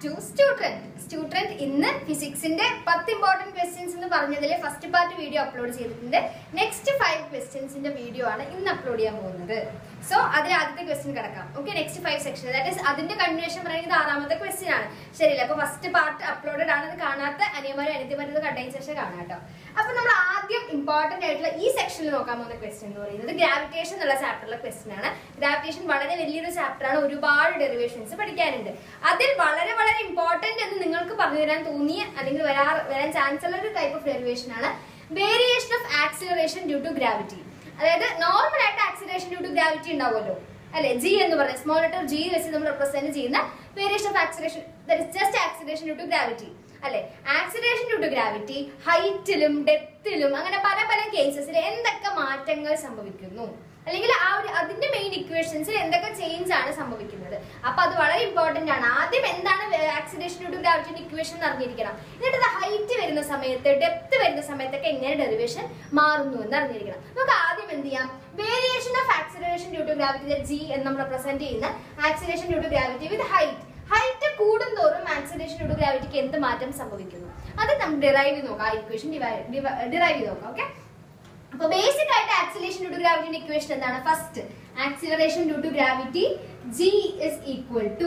To student student ഇന്ന് ഫിസിക്സിന്റെ പത്ത് important questions എന്ന് പറഞ്ഞതിൽ ഫസ്റ്റ് പാർട്ട് വീഡിയോ അപ്ലോഡ് ചെയ്തിട്ടുണ്ട് നെക്സ്റ്റ് ഫൈവ് ക്വസ്റ്റ്യൻസിന്റെ വീഡിയോ ആണ് ഇന്ന് അപ്ലോഡ് ചെയ്യാൻ പോകുന്നത് സോ അതിൽ ആദ്യത്തെ ക്വസ്റ്റ്യൻ കിടക്കാം okay next five section that is അതിന്റെ കണ്ടിന്യൂഷൻ പറയുന്നത് ആറാമത്തെ ക്വസ്റ്റ്യൻ ആണ് ശരിയല്ല അപ്പൊ ഫസ്റ്റ് പാർട്ട് അപ്ലോഡഡ് ആണ് അത് കാണാത്ത അനിയന്മാരും അനിയത്തിമാരും കണ്ടതിന് ശേഷം കാണാം കേട്ടോ അപ്പൊ നമ്മൾ ആദ്യം ഇമ്പോർട്ടന്റ് ആയിട്ടുള്ള ഈ സെക്ഷനിൽ നോക്കാൻ പോകുന്ന ക്വസ്റ്റ്യൻ എന്ന് പറയുന്നത് ഗ്രാവിറ്റേഷൻ എന്നുള്ള ചാപ്റ്ററിലെ ക്വസ്റ്റ്യൻ ആണ് ഗ്രാവിറ്റേഷൻ വളരെ വലിയൊരു ചാപ്റ്റർ ആണ് ഒരുപാട് ഡെറിവേഷൻസ് പഠിക്കാനുണ്ട് അതിൽ വളരെ വളരെ ഇമ്പോർട്ടന്റ് എന്ന് നിങ്ങൾക്ക് പറഞ്ഞു തരാൻ തോന്നിയ അല്ലെങ്കിൽ വരാ വരാൻ ചാൻസ് ഉള്ള ഒരു ടൈപ്പ് ഓഫ് ഡെറിവേഷൻ ആണ് variation of acceleration due to gravity അതായത് നോർമൽ ആയിട്ട് ആക്സിലറേഷൻ ഡ്യൂ ടു ഗ്രാവിറ്റി ഉണ്ടാവുമല്ലോ അല്ലെ ജി എന്ന് പറയുന്നത് സ്മോൾ ലെറ്റർ ജി വെച്ച് നമ്മൾ റെപ്രസെന്റ് ചെയ്യുന്ന variation of acceleration just acceleration due to gravity അല്ലെ ആക്സിലറേഷൻ ഡ്യൂ ടു ഗ്രാവിറ്റി ഹൈറ്റിലും ഡെപ്തിലും അങ്ങനെ പല പല കേസസിൽ എന്തൊക്കെ മാറ്റങ്ങൾ സംഭവിക്കുന്നു അല്ലെങ്കിൽ ആ ഒരു അതിന്റെ മെയിൻ ഇക്വേഷൻസിൽ എന്തൊക്കെ ചേഞ്ച് ആണ് സംഭവിക്കുന്നത് അപ്പൊ അത് വളരെ ഇമ്പോർട്ടന്റ് ആണ് ആദ്യം എന്താണ് ആക്സിലേഷൻ ഡ്യൂ ടു ഗ്രാവിറ്റിന്റെ ഇക്വേഷൻ എന്ന് അറിഞ്ഞിരിക്കണം എന്നിട്ട് അത് ഹൈറ്റ് വരുന്ന സമയത്ത് ഡെപ്ത് വരുന്ന സമയത്തൊക്കെ എങ്ങനെ ഡെറിവേഷൻ മാറുന്നു എന്ന് അറിഞ്ഞിരിക്കണം നമുക്ക് ആദ്യം എന്ത് ചെയ്യാം variation of acceleration due to gravity G എന്ന് നമ്മൾ റെപ്രസെന്റ് ചെയ്യുന്ന acceleration due to gravity with height height കൂടുന്തോറും ആക്സിലേഷൻ ഡ്യൂ ടു ഗ്രാവിറ്റിക്ക് എന്ത് മാറ്റം സംഭവിക്കുന്നു അത് നമ്മൾ ഡിറൈവ് ചെയ്ത് നോക്കാം ആ ഇക്വേഷൻ ഡിറൈവ് ചെയ്ത് നോക്കാം ഓക്കെ അപ്പൊ ബേസിക് ആയിട്ട് ആക്സിലേഷൻ ഡ്യൂ ടു ഗ്രാവിറ്റിന്റെ ഇക്വേഷൻ എന്താണ് first acceleration due to gravity G is equal to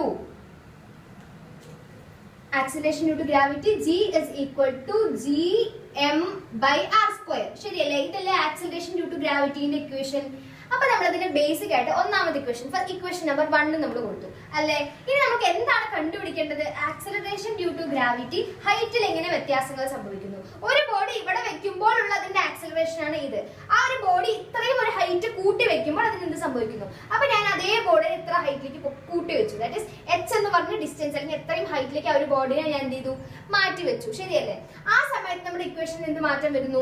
acceleration due to gravity G is equal to G M by R square ശരിയല്ലേ ഇതല്ലേ ആക്സിലറേഷൻ ഡ്യൂ ടു ഗ്രാവിറ്റിന്റെ equation അപ്പൊ നമ്മൾ അതിന്റെ basic ആയിട്ട് ഒന്നാമത്തെ ഇക്വേഷൻ ഇക്വേഷൻ നമ്പർ വണ്ണ് നമ്മൾ കൊടുത്തു അല്ലേ ഇനി നമുക്ക് എന്താണ് കണ്ടുപിടിക്കേണ്ടത് ആക്സിലറേഷൻ ഡ്യൂ ടു ഗ്രാവിറ്റി ഹൈറ്റിൽ എങ്ങനെ വ്യത്യാസങ്ങൾ സംഭവിക്കുന്നു ഒരു ബോഡി ഇവിടെ വെക്കുമ്പോൾ ഉള്ള അതിന്റെ ആക്സിലറേഷൻ ആണ് ഇത് ആ ഒരു ബോഡി ഇത്രയും ഒരു ഹൈറ്റ് കൂട്ടി വെക്കുമ്പോൾ അതിന് എന്ത് സംഭവിക്കുന്നു അപ്പൊ ഞാൻ അതേ ബോഡിയെ ഇത്ര ഹൈറ്റിലേക്ക് കൂട്ടി വെച്ചു ദാറ്റ് ഇസ് എച്ച് എന്ന് പറഞ്ഞ ഡിസ്റ്റൻസ് അല്ലെങ്കിൽ എത്രയും ഹൈറ്റിലേക്ക് ആ ഒരു ബോഡിയെ ഞാൻ എന്ത് ചെയ്തു മാറ്റി വെച്ചു ശരിയല്ലേ ആ സമയത്ത് നമ്മുടെ ഇക്വേഷനിൽ എന്ത് മാറ്റം വരുന്നു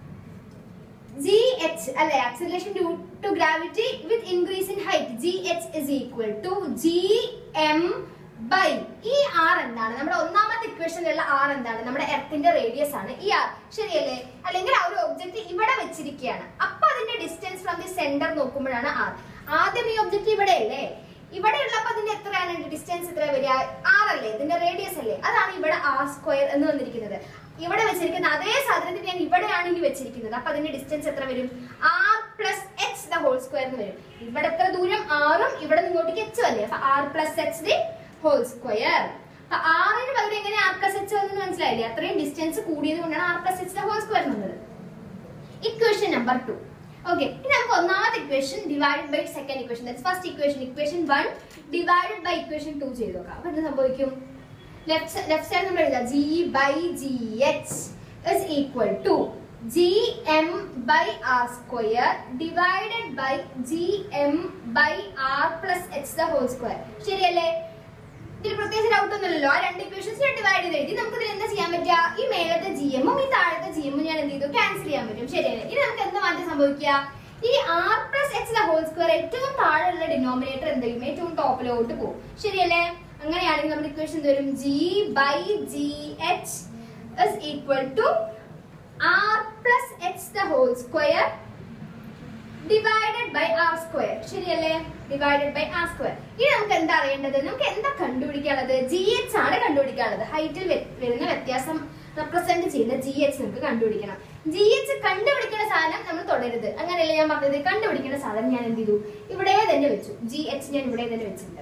ജി എച്ച് അല്ലെ acceleration due to gravity with increase in height G H is equal to G M by ഈ ആർ എന്താണ് നമ്മുടെ ഒന്നാമത്തെ ഇക്വേഷനിലുള്ള ആർ എന്താണ് നമ്മുടെ എർത്തിന്റെ റേഡിയസ് ആണ് ഈ ആർ ശരിയല്ലേ അല്ലെങ്കിൽ ആ ഒരു ഒബ്ജക്റ്റ് ഇവിടെ വെച്ചിരിക്കുകയാണ് അപ്പൊ അതിന്റെ ഡിസ്റ്റൻസ് ഫ്രം ദി സെന്റർ നോക്കുമ്പോഴാണ് ആർ ആദ്യം ഈ ഒബ്ജക്റ്റ് ഇവിടെ അല്ലേ ഇവിടെ ഉള്ളപ്പോ അതിന്റെ എത്രയാണ് ഡിസ്റ്റൻസ് എത്ര വരിക ആർ അല്ലേ ഇതിന്റെ റേഡിയസ് അല്ലേ അതാണ് ഇവിടെ ആർ സ്ക്വയർ എന്ന് വന്നിരിക്കുന്നത് ഇവിടെ വെച്ചിരിക്കുന്ന അതേ സാധനത്തിന് ഞാൻ ഇവിടെയാണ് ഇനി വെച്ചിരിക്കുന്നത് അപ്പൊ അതിന്റെ ഡിസ്റ്റൻസ് എത്ര വരും R plus H the whole square എന്ന് വരും ഇവിടെ എത്ര ദൂരം ആറും ഇവിടെ നിങ്ങോട്ടേക്ക് എച്ച് അല്ലേ അപ്പൊ R plus H the whole square അപ്പൊ ആറിന് പകരം എങ്ങനെ ആർ പ്ലസ് എച്ച് വന്നു മനസ്സിലായില്ലേ അത്രയും ഡിസ്റ്റൻസ് കൂടിയത് കൊണ്ടാണ് R plus H the whole square വന്നത് ഇക്വേഷൻ നമ്പർ ടു ഓക്കെ ഇനി നമുക്ക് ഒന്നാമത്തെ equation divide by second equation that's first equation equation one divided by equation two ചെയ്ത് നോക്കാം അപ്പൊ എന്ത് സംഭവിക്കും ലെഫ്റ്റ് ലെഫ്റ്റ് സൈഡ് നമ്മൾ എഴുതാം G by G H is equal to G M by R square divided by G M by R plus H the whole square ശരിയല്ലേ ഇതിൽ പ്രത്യേകിച്ച് ഡൗട്ട് ഒന്നുമില്ലല്ലോ ആ രണ്ട് ഇക്വേഷൻസ് ഡിവൈഡ് ചെയ്ത് എഴുതി നമുക്ക് ഇതിൽ എന്താ ചെയ്യാൻ പറ്റുക ഈ മേലത്തെ ജി എമ്മും ഈ താഴത്തെ ജി എമ്മും ഞാൻ എന്ത് ചെയ്തു ക്യാൻസൽ ചെയ്യാൻ പറ്റും ശരിയല്ലേ ഇനി നമുക്ക് എന്ത് മാറ്റം സംഭവിക്കുക ഈ R plus H the whole square ഏറ്റവും താഴെയുള്ള ഡിനോമിനേറ്റർ എന്ത് ചെയ്യും ഏറ്റവും ടോപ്പിലോട്ട് പോകും ശരിയല്ലേ അങ്ങനെയാണെങ്കിൽ നമ്മുടെ ഇക്വേഷൻ എന്ത് വരും G by G H is equal to R plus H the whole square divided by R square ശരിയല്ലേ ഡിവൈഡഡ് ബൈ ആർ സ്ക്വയർ ഇനി നമുക്ക് എന്താ അറിയേണ്ടത് നമുക്ക് എന്താ കണ്ടുപിടിക്കാനുള്ളത് ജി എച്ച് ആണ് കണ്ടുപിടിക്കാനുള്ളത് ഹൈറ്റിൽ വരുന്ന വ്യത്യാസം റെപ്രസെന്റ് ചെയ്യുന്ന ജി എച്ച് നമുക്ക് കണ്ടുപിടിക്കണം ജി എച്ച് കണ്ടുപിടിക്കുന്ന സാധനം നമ്മൾ തുടരുത് അങ്ങനെയല്ല ഞാൻ പറഞ്ഞത് കണ്ടുപിടിക്കുന്ന സാധനം ഞാൻ എന്ത് ചെയ്തു ഇവിടെ തന്നെ വെച്ചു ജി എച്ച് ഞാൻ ഇവിടെ തന്നെ വെച്ചിട്ടുണ്ട്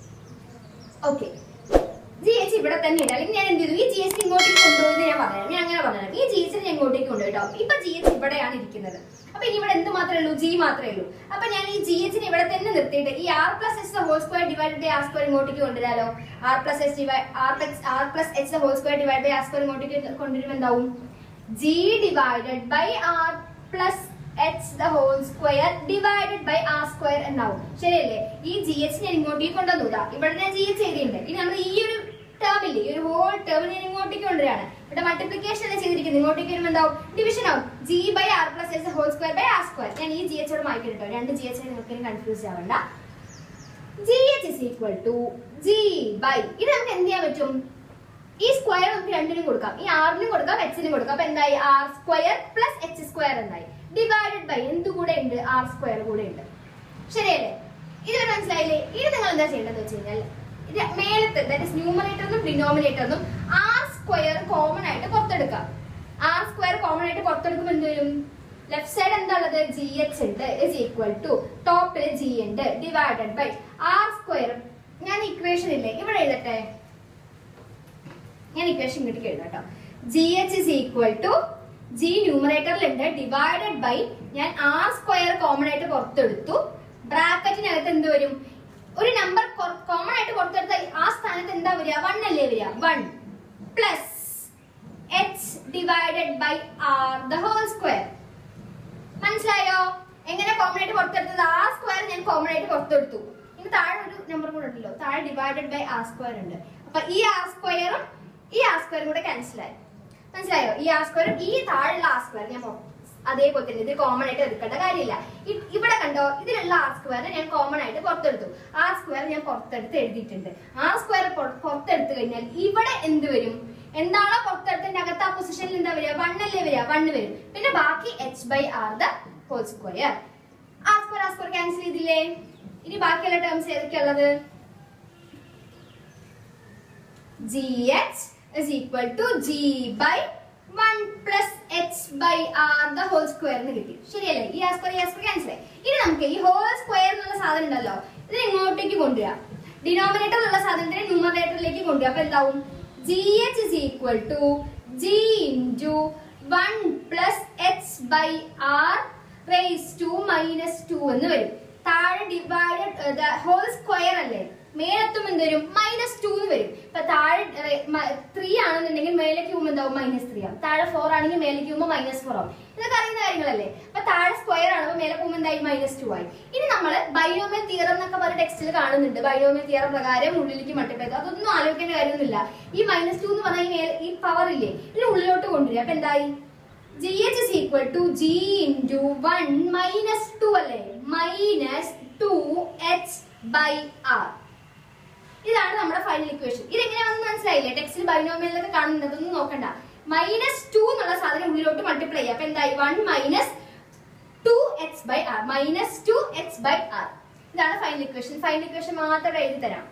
ഓക്കെ ജി എച്ച് ഇവിടെ തന്നെ ഉണ്ട് അല്ലെങ്കിൽ ഞാൻ എന്ത് ചെയ്തു ഈ ജി എച്ച് ഇങ്ങോട്ടേക്ക് കൊണ്ടുപോയത് ഞാൻ പറയാം ഞാൻ അങ്ങനെ പറഞ്ഞു ഈ ജി എച്ച് ഞാൻ ഇങ്ങോട്ടേക്ക് കൊണ്ടുപോയിട്ടോ ഇപ്പൊ ജി എച്ച് ഇവിടെയാണ് ഇരിക്കുന്നത് അപ്പൊ ഇനി ഇവിടെ എന്ത് മാത്രമേ ഉള്ളൂ ജി മാത്രമേ ഉള്ളൂ അപ്പൊ ഞാൻ ഈ ജി എച്ചിനെ ഇവിടെ തന്നെ നിർത്തിയിട്ട് ഈ R plus H whole square divide by R square ഇങ്ങോട്ടേക്ക് കൊണ്ടുവരാലോ R plus H divide R plus R plus H whole square divide by R square ഇങ്ങോട്ടേക്ക് കൊണ്ടുവരുമ്പോൾ എന്താവും G divided by R plus H the whole square divided by R square എന്നാവും ശരിയല്ലേ ഈ G H ഞാൻ ഇങ്ങോട്ടേക്ക് കൊണ്ടുവന്നൂടാ ഇവിടെ ഞാൻ ജി എച്ച് എഴുതിയിട്ടുണ്ട് ഇനി നമ്മൾ ഈ ഒരു ടേമില്ലേ ഈ ഒരു ഹോൾ ടേം ഞാൻ ഇങ്ങോട്ടേക്ക് കൊണ്ടുവരാണ് ഇവിടെ മൾട്ടിപ്ലിക്കേഷൻ അല്ലേ ചെയ്തിരിക്കുന്നത് ഇങ്ങോട്ടേക്ക് വരുമ്പോൾ എന്താവും ഡിവിഷൻ ആവും G by R plus H whole square by R square ഞാൻ ഈ ജി എച്ചോട് മാറ്റി കേട്ടോ രണ്ട് ജി എച്ച് നിങ്ങൾക്ക് കൺഫ്യൂസ് ആവണ്ട G H is equal to G by ഇത് നമുക്ക് എന്ത് ചെയ്യാൻ പറ്റും ഈ സ്ക്വയർ നമുക്ക് രണ്ടിനും കൊടുക്കാം ഈ ആറിനും കൊടുക്കാം എച്ചിനും കൊടുക്കാം അപ്പൊ എന്തായി R square plus H square എന്തായി ഡിവൈഡഡ് ബൈ എന്ത് കൂടെ ഉണ്ട് ആർ സ്ക്വയർ കൂടെ ഉണ്ട് ശരിയല്ലേ ഇത് മനസ്സിലായില്ലേ ഇത് നിങ്ങൾ എന്താ ചെയ്യേണ്ടത് വെച്ച് കഴിഞ്ഞാൽ മേലത്തെ ദാറ്റ് ഇസ് ന്യൂമറേറ്ററിനും ഡിനോമിനേറ്ററിനും ആർ സ്ക്വയർ കോമൺ ആയിട്ട് പുറത്തെടുക്കാം ആർ സ്ക്വയർ കോമൺ ആയിട്ട് പുറത്തെടുക്കുമ്പോൾ എന്ത് വരും ലെഫ്റ്റ് സൈഡ് എന്താ ഉള്ളത് ജി എച്ച് ഉണ്ട് ഇസ് ഈക്വൽ ടു ടോപ്പിൽ ജി ഉണ്ട് ഡിവൈഡഡ് ബൈ ആർ സ്ക്വയർ ഞാൻ ഇക്വേഷൻ ഇല്ലേ ഇവിടെ എഴുതട്ടെ ഞാൻ ഇക്വേഷൻ ഇങ്ങോട്ട് എഴുതാം കേട്ടോ G H is equal to G ന്യൂമറേറ്ററിലുണ്ട് ഡിവൈഡഡ് ബൈ ഞാൻ ആർ സ്ക്വയർ കോമൺ ആയിട്ട് പുറത്തെടുത്തു ബ്രാക്കറ്റിനകത്ത് എന്ത് വരും ഒരു നമ്പർ കോമൺ ആയിട്ട് പുറത്തെടുത്ത ആ സ്ഥാനത്ത് എന്താ വരിക വൺ അല്ലേ വരിക one plus H divided by R the whole square മനസ്സിലായോ എങ്ങനെ കോമൺ ആയിട്ട് പുറത്തെടുത്തത് ആ സ്ക്വയർ ഞാൻ കോമൺ ആയിട്ട് പുറത്തെടുത്തു ഇനി താഴെ ഒരു നമ്പർ കൂടെ ഉണ്ടല്ലോ താഴെ ഡിവൈഡഡ് ബൈ ആർ സ്ക്വയർ ഉണ്ട് അപ്പൊ ഈ ആർ സ്ക്വയറും ഈ ആർ സ്ക്വയറും കൂടെ ക്യാൻസൽ ആയി മനസ്സിലായോ ഈ ആർ സ്ക്വയറും ഈ താഴെയുള്ള ആർ സ്ക്വയർ ഞാൻ പുറ- അതേപോലെ തന്നെ ഇത് കോമൺ ആയിട്ട് എടുക്കേണ്ട കാര്യമില്ല ഇ- ഇവിടെ കണ്ടോ ഇതിലുള്ള ആർ സ്ക്വയർ ഞാൻ കോമൺ ആയിട്ട് പുറത്തെടുത്തു ആർ സ്ക്വയർ ഞാൻ പുറത്തെടുത്ത് എഴുതിയിട്ടുണ്ട് ആർ സ്ക്വയർ പുറത്തെടുത്ത് കഴിഞ്ഞാൽ ഇവിടെ എന്ത് വരും എന്താണോ പുറത്തെടുത്തതിന്റെ അകത്ത് ആ പൊസിഷനിൽ എന്താ വരിക വൺ അല്ലേ വരിക വണ്ണ് വരും പിന്നെ ബാക്കി H by R the whole square R square R square cancel ചെയ്തില്ലേ ഇനി ബാക്കിയുള്ള ടേംസ് ഏതൊക്കെയുള്ളത് G H is equal to G by one plus H by R the whole square എന്ന് കിട്ടി ശരിയല്ലേ ഈ ആർ സ്ക്വയർ ഈ ആർ സ്ക്വയർ ക്യാൻസൽ ആയി ഇനി നമുക്ക് ഈ ഹോൾ സ്ക്വയർ എന്നുള്ള സാധനം ഉണ്ടല്ലോ ഇതിനെ ഇങ്ങോട്ടേക്ക് കൊണ്ടുവരാം ഡിനോമിനേറ്റർ ഉള്ള സാധനത്തിനെ ന്യൂമറേറ്ററിലേക്ക് കൊണ്ടുവരാം അപ്പൊ എന്താവും G H is equal to G into one plus H by R raise to minus two എന്ന് വരും താഴെ ഡിവൈഡഡ് ഹോൾ സ്ക്വയർ അല്ലേ മേലെത്തും എന്ത് വരും മൈനസ് ടു എന്ന് വരും ഇപ്പൊ താഴെ ത്രീ ആണെന്നുണ്ടെങ്കിൽ മേലേക്ക് പോകുമ്പോൾ എന്താവും മൈനസ് ത്രീ ആവും താഴെ ഫോർ ആണെങ്കിൽ മേലേക്ക് പോകുമ്പോൾ മൈനസ് ഫോർ ആവും ഇതൊക്കെ അറിയുന്ന കാര്യങ്ങളല്ലേ അപ്പൊ താഴെ സ്ക്വയർ ആണ് അപ്പൊ മേലെ പോകുമ്പോൾ എന്തായി മൈനസ് ടു ആയി ഇനി നമ്മൾ ബൈനോമിയൽ തിയറം എന്നൊക്കെ പറഞ്ഞ ടെക്സ്റ്റിൽ കാണുന്നുണ്ട് ബൈനോമിയൽ തിയറം പ്രകാരം ഉള്ളിലേക്ക് മൾട്ടിപ്ലൈ ചെയ്തു അതൊന്നും ആലോചിക്കേണ്ട കാര്യമൊന്നുമില്ല ഈ മൈനസ് ടു എന്ന് പറഞ്ഞാൽ ഈ മേലെ- ഈ പവർ ഇല്ലേ ഇതിന് ഉള്ളിലോട്ട് കൊണ്ടുവരിക അപ്പൊ എന്തായി G H is equal to G into one minus two അല്ലേ minus two H by R ഇതാണ് നമ്മുടെ ഫൈനൽ ഇക്വേഷൻ ഇതെങ്ങനെയാണെന്ന് മനസ്സിലായില്ലേ ടെക്സ്റ്റിൽ ബൈനോമിയലൊക്കെ കാണുന്നത് അതൊന്നും നോക്കണ്ട മൈനസ് ടു എന്നുള്ള സാധനം ഉള്ളിലോട്ട് മൾട്ടിപ്ലൈ ചെയ്യാം അപ്പൊ എന്തായി one minus two H by R minus two H by R ഇതാണ് ഫൈനൽ ഇക്വേഷൻ ഫൈനൽ ഇക്വേഷൻ മാത്രം എഴുതി തരാം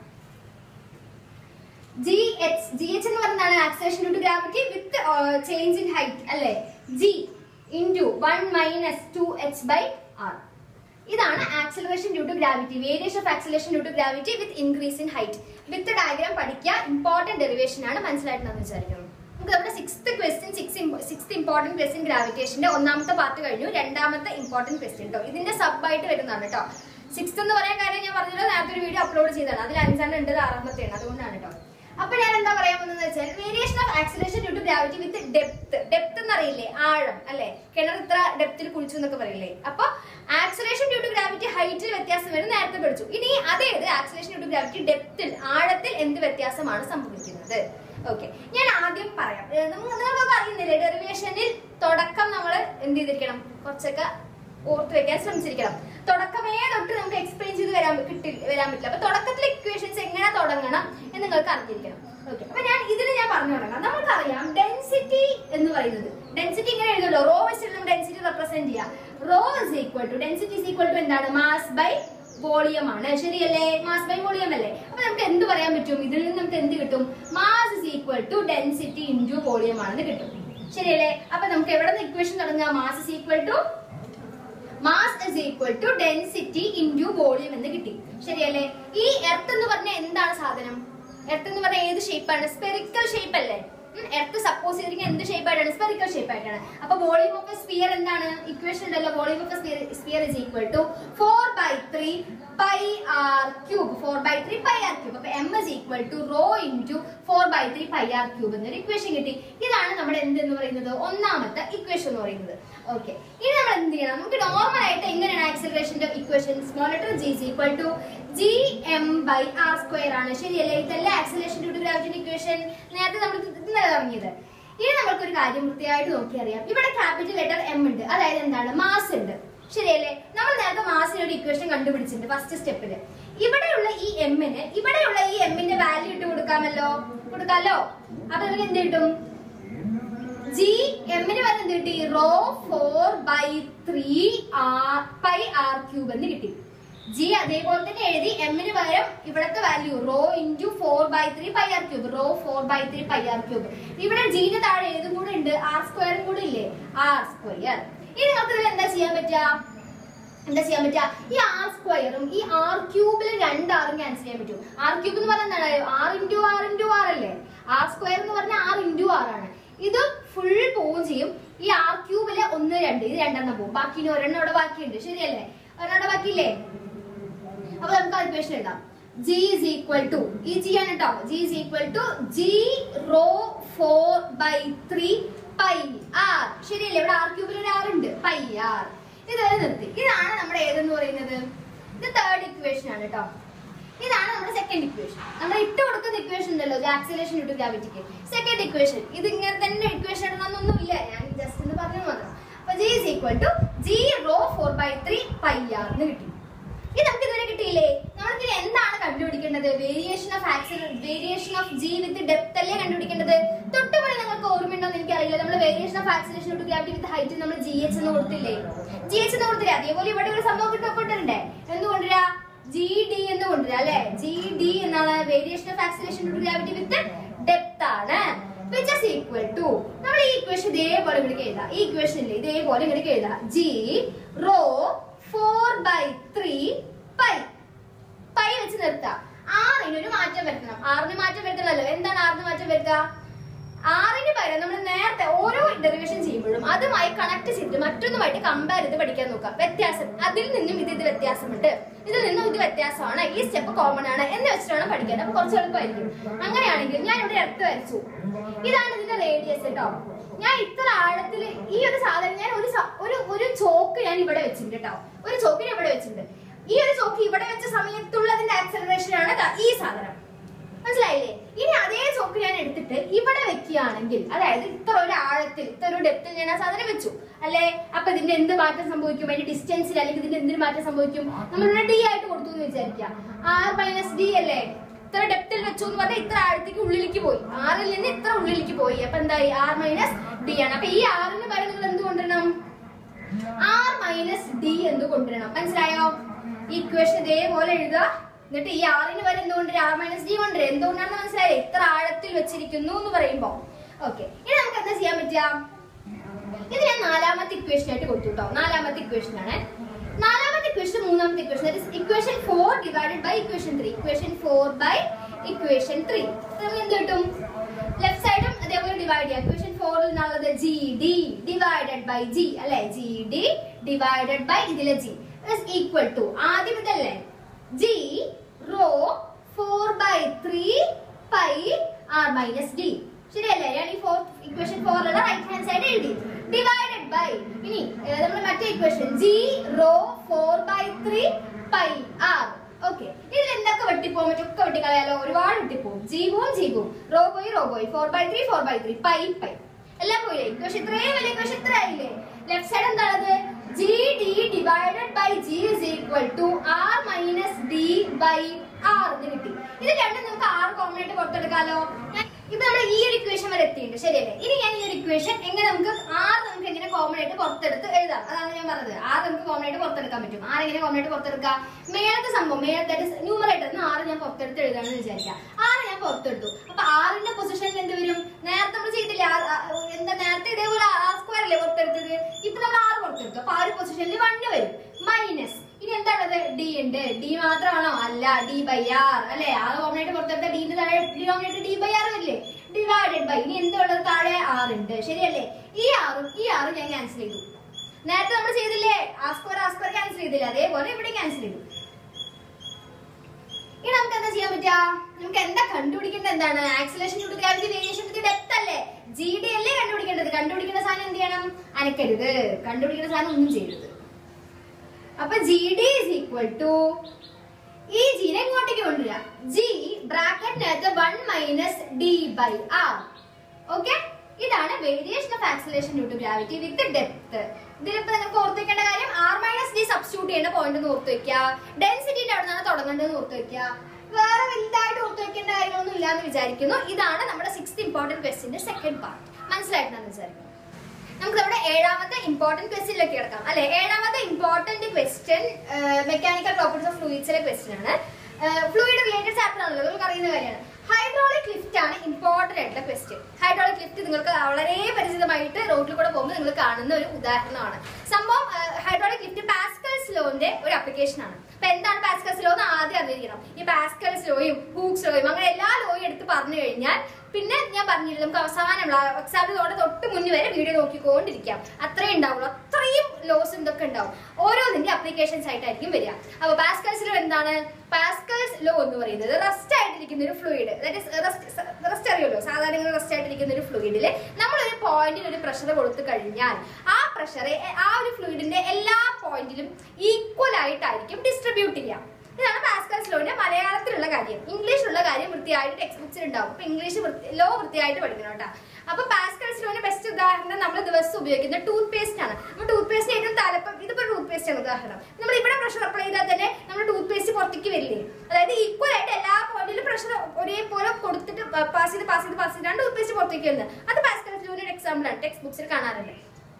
ജി എച്ച് ജി എച്ച് എന്ന് പറയുന്നതാണ് acceleration due to gravity with change in height അല്ലേ G into one minus two H by R ഇതാണ് acceleration due to gravity variation of acceleration due to gravity with increase in height with diagram പഠിക്കുക important derivation ആണ് മനസ്സിലായിട്ടുണ്ടെന്ന് വിചാരിക്കുന്നു നമുക്ക് നമ്മുടെ sixth question six sixth important question ഗ്രാവിറ്റേഷന്റെ ഒന്നാമത്തെ part കഴിഞ്ഞു രണ്ടാമത്തെ ഇമ്പോർട്ടന്റ് ക്വസ്റ്റ്യൻ കേട്ടോ ഇതിന്റെ സബ് ആയിട്ട് വരുന്നതാണ് കേട്ടോ സിക്സ്ത് എന്ന് പറയാൻ കാര്യം ഞാൻ പറഞ്ഞല്ലോ നേരത്തെ ഒരു വീഡിയോ അപ്ലോഡ് ചെയ്തതാണ് അതിൽ അഞ്ചെണ്ണം ഉണ്ട് ഇത് ആറാമത്തെയാണ് അതുകൊണ്ടാണ് കേട്ടോ അപ്പൊ ഞാൻ എന്താ പറയാൻ പോകുന്നത് വെച്ചാൽ variation of acceleration due to gravity with depth depth എന്നറിയില്ലേ ആഴം അല്ലെ കിണർ ഇത്ര ഡെപ്തിൽ കുഴിച്ചു എന്നൊക്കെ പറയില്ലേ അപ്പൊ ആക്സിലേഷൻ ഡ്യൂ ടു ഗ്രാവിറ്റി ഹൈറ്റിൽ വ്യത്യാസം വരും നേരത്തെ പഠിച്ചു ഇനി അതേത് ആക്സിലേഷൻ ഡ്യൂ ടു ഗ്രാവിറ്റി ഡെപ്തിൽ ആഴത്തിൽ എന്ത് വ്യത്യാസമാണ് സംഭവിക്കുന്നത് ഓക്കെ ഞാൻ ആദ്യം പറയാം ഏ, നമുക്ക് നിങ്ങൾക്ക് അറിയുന്നില്ലേ ഡെറിവേഷനിൽ തുടക്കം നമ്മൾ എന്ത് ചെയ്തിരിക്കണം കുറച്ചൊക്കെ ഓർത്ത് വെക്കാൻ ശ്രമിച്ചിരിക്കണം തുടക്കമേ തൊട്ട് നമുക്ക് എക്സ്പ്ലെയിൻ ചെയ്ത് വരാൻ കിട്ടി വരാൻ പറ്റില്ല അപ്പൊ തുടക്കത്തിൽ ഇക്വേഷൻസ് എങ്ങനെ തുടങ്ങണം എന്ന് നിങ്ങൾക്ക് അറിഞ്ഞിരിക്കണം ഓക്കെ അപ്പൊ ഞാൻ ഇതിന് ഞാൻ പറഞ്ഞു തുടങ്ങാം നമുക്കറിയാം ഡെൻസിറ്റി എന്ന് പറയുന്നത് ഡെൻസിറ്റി ഇങ്ങനെ എഴുതുമല്ലോ റോ വെച്ചിട്ട് നമ്മൾ ഡെൻസിറ്റി റെപ്രസെന്റ് ചെയ്യാം rho is equal to density is equal to എന്താണ് മാസ് ബൈ വോളിയം ആണ് ശരിയല്ലേ മാസ് ബൈ വോളിയം അല്ലേ അപ്പൊ നമുക്ക് എന്ത് പറയാൻ പറ്റും ഇതിൽ നിന്ന് നമുക്ക് എന്ത് കിട്ടും mass is equal to density into volume ആണെന്ന് കിട്ടും ശരിയല്ലേ അപ്പൊ നമുക്ക് എവിടെ നിന്ന് ഇക്വേഷൻ തുടങ്ങാം mass is equal to mass is equal to density into volume എന്ന് കിട്ടി ശരിയല്ലേ ഈ എർത്ത് എന്ന് പറഞ്ഞ എന്താണ് സാധനം എർത്ത് എന്ന് പറഞ്ഞ ഏത് ഷേപ്പാണ് സ്പെറിക്കൽ ഷേപ്പ് അല്ലേ എർത്ത് സപ്പോസ് ചെയ്തിരിക്കുന്ന എന്ത് ഷേപ്പ് ആയിട്ടാണ് സ്പെറിക്കൽ ഷേപ്പ് ആയിട്ടാണ് അപ്പൊ വോളിയം ഓഫ് എ സ്പിയർ എന്താണ് ഇക്വേഷൻ ഉണ്ടല്ലോ volume of a sphere is equal to four by three pi R cube four by three pi R cube അപ്പൊ M is equal to rho into four by three pi R cube എന്നൊരു equation കിട്ടി ഇതാണ് നമ്മുടെ എന്ത് എന്ന് പറയുന്നത് ഒന്നാമത്തെ equation എന്ന് പറയുന്നത് ഓക്കെ ഇനി നമ്മൾ എന്ത് ചെയ്യണം നമുക്ക് നോർമൽ ആയിട്ട് എങ്ങനെയാണ് ആക്സിലറേഷന്റെ equation small letter G is equal to G M by R square ആണ് ശരിയല്ലേ ഇതല്ലേ acceleration due to gravity equation നേരത്തെ നമ്മൾ ഇന്നലെ തുടങ്ങിയത് ഇനി നമ്മൾക്ക് ഒരു കാര്യം വൃത്തിയായിട്ട് നോക്കി അറിയാം ഇവിടെ ക്യാപിറ്റൽ ലെറ്റർ എം ഉണ്ട് അതായത് എന്താണ് മാസ് ഉണ്ട് ശരിയല്ലേ നമ്മൾ നേരത്തെ മാസിന് ഒരു ഇക്വേഷൻ കണ്ടുപിടിച്ചിട്ടുണ്ട് ഫസ്റ്റ് സ്റ്റെപ്പില് ഇവിടെയുള്ള ഈ എമ്മിന് ഇവിടെയുള്ള ഈ എമ്മിന്റെ വാല്യൂ ഇട്ട് കൊടുക്കാമല്ലോ കൊടുക്കാമല്ലോ അപ്പൊ നമുക്ക് എന്ത് കിട്ടും ജി എമ്മിന് വന്ന് എന്ത് കിട്ടി rho four by three R pi R cube എന്ന് കിട്ടി ജി അതേപോലെ തന്നെ എഴുതി എമ്മിന് പകരം ഇവിടത്തെ value rho into four by three pi R cube rho four by three pi R cube ഇവിടെ ജിന്റെ താഴെ ഏതും കൂടെ ഉണ്ട് ആർ സ്ക്വയറും കൂടെ ഇല്ലേ ആർ സ്ക്വയർ ഇനി നമുക്ക് ഇതിൽ എന്താ ചെയ്യാൻ പറ്റുക എന്താ ചെയ്യാൻ പറ്റുക ഈ ആർ സ്ക്വയറും ഈ ആർ ക്യൂബിൽ രണ്ട് ആറും ക്യാൻസൽ ചെയ്യാൻ പറ്റും ആർ ക്യൂബ് എന്ന് പറഞ്ഞാൽ എന്താണ് R into R into R അല്ലേ ആർ സ്ക്വയർ എന്ന് പറഞ്ഞാൽ ആർ ഇൻറ്റു ആർ ആണ് ഇത് ഫുൾ പോവും ചെയ്യും ഈ ആർ ക്യൂബില് ഒന്ന് രണ്ട് ഇത് രണ്ടെണ്ണം പോകും ബാക്കി ഇനി ഒരെണ്ണം അവിടെ ബാക്കിയുണ്ട് ശരിയല്ലേ ഒരെണ്ണം അവിടെ ബാക്കിയില്ലേ അപ്പൊ നമുക്ക് ആ ഇക്വേഷൻ എഴുതാം ജി ഇസ് ഈക്വൽ ടു ഈ ജി ആണ് കേട്ടോ G is equal to G rho four by three pi R ശരിയല്ലേ ഇവിടെ ആർ ക്യൂബിൽ ഒരു ആർ ഉണ്ട് പൈ ആർ ഇത് വരെ നിർത്തി ഇതാണ് നമ്മുടെ ഏതെന്ന് പറയുന്നത് ഇത് തേർഡ് ഇക്വേഷൻ ആണ് കേട്ടോ ഇതാണ് നമ്മുടെ സെക്കൻഡ് ഇക്വേഷൻ നമ്മൾ ഇട്ട് കൊടുക്കുന്ന ഇക്വേഷൻ ഉണ്ടല്ലോ ആക്സിലേഷൻ ടു ഗ്രാവിറ്റിക്ക് സെക്കൻഡ് ഇക്വേഷൻ ഇത് ഇങ്ങനെ തന്നെ ഇക്വേഷൻ ഇടണമെന്നൊന്നുമില്ല ഞാൻ ജസ്റ്റ് എന്ന് പറഞ്ഞു മാത്രം അപ്പൊ G is equal to G rho four by three pi R എന്ന് കിട്ടി ഇത് നമുക്ക് ഇതുവരെ കിട്ടിയില്ലേ നമ്മൾക്ക് ഇനി എന്താണ് കണ്ടുപിടിക്കേണ്ടത് variation of accel variation of G with depth അല്ലേ കണ്ടുപിടിക്കേണ്ടത് തൊട്ടുപോലെ നിങ്ങൾക്ക് ഓർമ്മയുണ്ടോ എന്ന് എനിക്കറിയില്ല നമ്മൾ variation of acceleration to gravity with height നമ്മൾ ജി എച്ച് എന്ന് കൊടുത്തില്ലേ ജി എച്ച് എന്ന് കൊടുത്തില്ലേ അതേപോലെ ഇവിടെ ഒരു സംഭവം കിട്ടും കൊണ്ടുവരണ്ടേ എന്ത് കൊണ്ടുവരാ ജി ഡി എന്ന് കൊണ്ടുവരാ അല്ലെ ജി ഡി എന്നാണ് variation of acceleration to gravity with depth ആണ് വിച്ച് ഇസ് ഈക്വൽ ടു നമ്മൾ ഈ ഇക്വേഷൻ ഇതേപോലെ ഇങ്ങോട്ട് എഴുതാം ഈ ഇക്വേഷൻ ഇല്ലേ ഇതേപോലെ ഇങ്ങോട്ട് എഴുതാം G rho four by three pi pi വെച്ച് നിർത്താം ആറിന് ഒരു മാറ്റം വരുത്തണം ആറിന് മാറ്റം വരുത്തണമല്ലോ എന്താണ് ആറിന് മാറ്റം വരുത്തുക ആറിന് പകരം നമ്മൾ നേരത്തെ ഓരോ ഡെറിവേഷൻ ചെയ്യുമ്പോഴും അതുമായി കണക്ട് ചെയ്തിട്ട് മറ്റൊന്നുമായിട്ട് കമ്പയർ ചെയ്ത് പഠിക്കാൻ നോക്കാം വ്യത്യാസം അതിൽ നിന്നും ഇത് ഇത് വ്യത്യാസമുണ്ട് ഇതിൽ നിന്നും ഇത് വ്യത്യാസമാണ് ഈ സ്റ്റെപ്പ് കോമൺ ആണ് എന്ന് വെച്ചിട്ടാണ് പഠിക്കാൻ അപ്പൊ കുറച്ച് എളുപ്പമായിരിക്കും അങ്ങനെയാണെങ്കിൽ ഞാൻ ഇവിടെ എടുത്ത് വരച്ചു ഇതാണ് ഇതിന്റെ റേഡിയസ് കേട്ടോ ഞാൻ ഇത്ര ആഴത്തിൽ ഈ ഒരു സാധനം ഞാൻ ഒരു സ- ഒരു ഒരു ചോക്ക് ഞാൻ ഇവിടെ വെച്ചിട്ടുണ്ട് കേട്ടോ ഒരു ചോക്ക് ഞാൻ ഇവിടെ വെച്ചിട്ടുണ്ട് ഈ ഒരു ചോക്ക് ഇവിടെ വെച്ച സമയത്തുള്ളതിന്റെ ആക്സലറേഷൻ ആണ് ദാ ഈ സാധനം മനസ്സിലായില്ലേ ഇനി അതേ ചോക്ക് ഞാൻ എടുത്തിട്ട് ഇവിടെ വെക്കുകയാണെങ്കിൽ അതായത് ഇത്ര ഒരു ആഴത്തിൽ ഇത്ര ഒരു ഡെപ്തിൽ ഞാൻ ആ സാധനം വെച്ചു അല്ലെ അപ്പൊ ഇതിന്റെ എന്ത് മാറ്റം സംഭവിക്കും അതിന്റെ ഡിസ്റ്റൻസിൽ അല്ലെങ്കിൽ ഇതിന്റെ എന്തിന് മാറ്റം സംഭവിക്കും നമ്മളിവിടെ ഡി ആയിട്ട് കൊടുത്തു എന്ന് വിചാരിക്കുക ആർ മൈനസ് ഡി അല്ലേ ഇത്ര ഡെപ്തിൽ വെച്ചു എന്ന് പറഞ്ഞാൽ ഇത്ര ആഴത്തേക്ക് ഉള്ളിലേക്ക് പോയി ആറിൽ നിന്ന് ഇത്ര ഉള്ളിലേക്ക് പോയി അപ്പൊ എന്തായി ആർ മൈനസ് ഡി ആണ് അപ്പൊ ഈ ആറിന് പകരം നിങ്ങൾ എന്ത് കൊണ്ടുവരണം ആർ മൈനസ് ഡി എന്ന് കൊണ്ടുവരണം മനസ്സിലായോ ഈ ഇക്വേഷൻ ഇതേപോലെ എഴുതുക എന്നിട്ട് ഈ ആറിന് വരെ എന്തുകൊണ്ട് ആർ മൈനസ് ഡി കൊണ്ടുവരും എന്തുകൊണ്ടാണെന്ന് മനസ്സിലായില്ലേ ഇത്ര ആഴത്തിൽ വെച്ചിരിക്കുന്നു എന്ന് പറയുമ്പോ ഓക്കെ ഇനി നമുക്ക് എന്താ ചെയ്യാൻ പറ്റുക ഇത് ഞാൻ നാലാമത്തെ ഇക്വേഷൻ ആയിട്ട് കൊടുത്തു കേട്ടോ നാലാമത്തെ ഇക്വേഷൻ ആണ് നാലാമത്തെ ഇക്വേഷൻ മൂന്നാമത്തെ equation equation four divided by equation three equation four by equation three എന്ത് കിട്ടും ലെഫ്റ്റ് സൈഡും അതേപോലെ ഡിവൈഡ് ചെയ്യാം ഇക്വേഷൻ ഫോറിൽ നിന്നുള്ളത് G D divided by G അല്ലെ ജി ഡി ഡിവൈഡഡ് ബൈ ഇതിലെ ജി ഈക്വൽ ടു ആദ്യം ഇതല്ലേ G rho four by three pi R minus D ശരിയല്ലേ ഞാൻ ഈ ഫോർത്ത് ഇക്വേഷൻ ഫോറിലുള്ള റൈറ്റ് ഹാൻഡ് സൈഡ് എഴുതി ഡിവൈഡഡ് ബൈ ഇനി നമ്മൾ മറ്റേ equation G rho four by three pi R okay ഇതിൽ എന്തൊക്കെ വെട്ടിപ്പോകും മറ്റൊക്കെ വെട്ടിക്കളയാലോ ഒരുപാട് വെട്ടിപ്പോകും ജി പോവും ജി പോവും റോ പോയി റോ പോയി four by three four by three pi pi എല്ലാം പോയില്ലേ ഇക്വേഷൻ ഇത്രയും വലിയ ഇക്വേഷൻ ഇത്ര ആയില്ലേ ലെഫ്റ്റ് സൈഡ് എന്താണത് G D divided by G is equal to R minus D by R എന്ന് കിട്ടി ഇത് രണ്ടും നമുക്ക് ആർ കോമൺ ആയിട്ട് പുറത്തെടുക്കാലോ ഞാൻ- ഇപ്പൊ നമ്മൾ ഈ ഒരു ഇക്വേഷൻ വരെ എത്തിയിട്ടുണ്ട് ശരിയല്ലേ ഇനി ഞാൻ ഈ ഒരു ഇക്വേഷൻ എങ്ങനെ നമുക്ക് ആർ നമുക്ക് എങ്ങനെ കോമൺ ആയിട്ട് പുറത്തെടുത്ത് എഴുതാം അതാണ് ഞാൻ പറഞ്ഞത് ആർ നമുക്ക് കോമൺ ആയിട്ട് പുറത്തെടുക്കാൻ പറ്റും ആർ എങ്ങനെ കോമൺ ആയിട്ട് പുറത്തെടുക്കാം മേലത്തെ സംഭവം മേലത്തെ ന്യൂമറേറ്റർ ആറ് ഞാൻ പുറത്തെടുത്ത് എഴുതാണെന്ന് വിചാരിക്കാം ആറ് ഞാൻ പുറത്തെടുത്തു അപ്പൊ ആറിന്റെ പൊസിഷനിൽ എന്ത് വരും നേരത്തെ നമ്മൾ ചെയ്തില്ലേ ആ- ആ- എന്താ നേരത്തെ ഇതേപോലെ ആർ സ്ക്വയർ അല്ലേ പുറത്തെടുത്തത് ഇപ്പൊ നമ്മൾ ആറ് പുറത്തെടുത്തു അപ്പൊ ആ ഒരു പൊസിഷനിൽ വണ്ണ് വരും മൈനസ് ഇനി എന്താണത് ഡി ഉണ്ട് ഡി മാത്രമാണോ അല്ല ഡി ബൈ ആർ അല്ലെ ആറ് കോമൺ ആയിട്ട് പുറത്തെടുത്ത ഡിന്റെ താഴെ ഡിനോമിനേറ്റർ ഡി ബൈ ആർ വരില്ലേ ഡിവൈഡഡ് ബൈ ഇനി എന്തുള്ളത് താഴെ ആർ ഉണ്ട് ശരിയല്ലേ ഈ ആറും ഈ ആറും ഞാൻ ക്യാൻസൽ ചെയ്തു നേരത്തെ നമ്മൾ ചെയ്തില്ലേ ആ സ്ക്വയർ ആ സ്ക്വയർ ക്യാൻസൽ ചെയ്തില്ലേ അതേപോലെ ഇവിടെ ക്യാൻസൽ ചെയ്തു ഇനി നമുക്ക് എന്താ ചെയ്യാൻ പറ്റുക നമുക്ക് എന്താ കണ്ടുപിടിക്കേണ്ടത് എന്താണ് acceleration to gravity variation with depth അല്ലേ ജി ഡി അല്ലേ കണ്ടുപിടിക്കേണ്ടത് കണ്ടുപിടിക്കേണ്ട സാധനം എന്ത് ചെയ്യണം അനക്കരുത് കണ്ടുപിടിക്കേണ്ട സാധനം ഒന്നും ചെയ്യരുത് അപ്പൊ G D is equal to ഈ ജിനെ ഇങ്ങോട്ടേക്ക് കൊണ്ടുവരിക ജി ബ്രാക്കറ്റിനകത്ത് one minus D by R okay ഇതാണ് variation of acceleration due to gravity with depth ഇതിലിപ്പോ നിങ്ങൾക്ക് ഓർത്ത് വെക്കേണ്ട കാര്യം ആർ മൈനസ് ഡി സബ്സ്റ്റിറ്റ്യൂട്ട് ചെയ്യേണ്ട പോയിന്റ് ഓർത്ത് വെക്കുക ഡെൻസിറ്റിന്റെ അവിടെ നിന്നാണ് തുടങ്ങേണ്ടത് ഓർത്ത് വെക്കുക വേറെ വലുതായിട്ട് ഓർത്ത് വെക്കേണ്ട കാര്യങ്ങളൊന്നും ഇല്ലാന്ന് വിചാരിക്കുന്നു ഇതാണ് നമ്മുടെ സിക്സ്ത് ഇമ്പോർട്ടന്റ് ക്വസ്റ്റിന്റെ സെക്കൻഡ് പാർട്ട് മനസ്സിലായിട്ടുണ്ടെന്ന് വിചാരിക്കുന്നു നമുക്ക് നമ്മുടെ ഏഴാമത്തെ ഇമ്പോർട്ടന്റ് ക്വസ്റ്റ്യനിലേക്ക് കിടക്കാം അല്ലെ ഏഴാമത്തെ important question mechanical properties of ഫ്ലൂയിഡ്സിലെ ക്വസ്റ്റ്യൻ ആണ് ഫ്ലൂയിഡ് റിലേറ്റഡ് ചാപ്റ്റർ ആണല്ലോ നിങ്ങൾക്ക് അറിയുന്ന കാര്യമാണ് ഹൈഡ്രോളിക് ലിഫ്റ്റ് ആണ് ഇമ്പോർട്ടന്റ് ആയിട്ടുള്ള ക്വസ്റ്റ്യൻ ഹൈഡ്രോളിക് ലിഫ്റ്റ് നിങ്ങൾക്ക് വളരെ പരിചിതമായിട്ട് റോഡിൽ കൂടെ പോകുമ്പോൾ നിങ്ങൾ കാണുന്ന ഒരു ഉദാഹരണമാണ് സംഭവം ഹൈഡ്രോളിക് ലിഫ്റ്റ് പാസ്കൽസ് ലോന്റെ ഒരു അപ്ലിക്കേഷൻ ആണ് അപ്പൊ എന്താണ് പാസ്കൽസ് ലോ എന്ന് ആദ്യം അറിഞ്ഞിരിക്കണം ഈ പാസ്കൽസ് ലോയും ഹൂക്സ് ലോയും അങ്ങനെ എല്ലാ ലോയും എടുത്ത് പറഞ്ഞു കഴിഞ്ഞാൽ പിന്നെ ഞാൻ പറഞ്ഞില്ല നമുക്ക് അവസാനം എക്സാമിനോടെ തൊട്ട് മുന്നിൽ വരെ വീഡിയോ നോക്കിക്കൊണ്ടിരിക്കാം അത്രയും ഉണ്ടാവുള്ളൂ അത്രയും ലോസ് ഇതൊക്കെ ഉണ്ടാവും ഓരോന്നിന്റെ അപ്ലിക്കേഷൻസ് ആയിട്ടായിരിക്കും വരിക അപ്പൊ പാസ്കൽസ് ലോ എന്താണ് പാസ്കൽസ് ലോ എന്ന് പറയുന്നത് റെസ്റ്റ് ആയിട്ടിരിക്കുന്ന ഒരു ഫ്ലൂയിഡ് റെസ്റ്റ് അറിയുമല്ലോ സാധാരണ റെസ്റ്റ് ആയിട്ടിരിക്കുന്ന ഒരു ഫ്ലൂയിഡിൽ നമ്മൾ ഒരു പോയിന്റിൽ ഒരു പ്രഷർ കൊടുത്തു കഴിഞ്ഞാൽ ആ പ്രഷർ ആ ഒരു ഫ്ലൂയിഡിന്റെ എല്ലാ പോയിന്റിലും ഈക്വൽ ആയിട്ടായിരിക്കും ഡിസ്ട്രിബ്യൂട്ട് ചെയ്യാം ഇതാണ് പാസ്കൽസ് ലോന്റെ മലയാളത്തിലുള്ള കാര്യം ഇംഗ്ലീഷിലുള്ള കാര്യം വൃത്തിയായിട്ട് ടെക്സ്റ്റ് ബുക്സിൽ ഉണ്ടാവും അപ്പൊ ഇംഗ്ലീഷ് ലോ വൃത്തിയായിട്ട് പഠിക്കണം കേട്ടോ അപ്പൊ പാസ്കൽസ് ലോന്റെ ബെസ്റ്റ് ഉദാഹരണം നമ്മൾ ദിവസം ഉപയോഗിക്കുന്ന ടൂത്ത് പേസ്റ്റ് ആണ് നമ്മൾ ടൂത്ത് പേസ്റ്റ് ഏറ്റവും തലപ്പം ഇതിപ്പോ ടൂത്ത് പേസ്റ്റ് ആണ് ഉദാഹരണം നമ്മൾ ഇവിടെ പ്രഷർ അപ്ലൈ ചെയ്താൽ തന്നെ നമ്മുടെ ടൂത്ത് പേസ്റ്റ് പുറത്തേക്ക് വരില്ലേ അതായത് ഈക്വൽ ആയിട്ട് എല്ലാ പോയിന്റിലും പ്രഷർ ഒരേപോലെ കൊടുത്തിട്ട് പാസ് ചെയ്ത് പാസ് ചെയ്ത് പാസ് ചെയ്താണ് ടൂത്ത് പേസ്റ്റ് പുറത്തേക്ക് വരുന്നത് അത് പാസ്കൽസ് ലോന്റെ ഒരു എക്സാമ്പിൾ ആണ് ടെക്സ്റ്റ് ബുക്സിൽ കാണാറുണ്ട്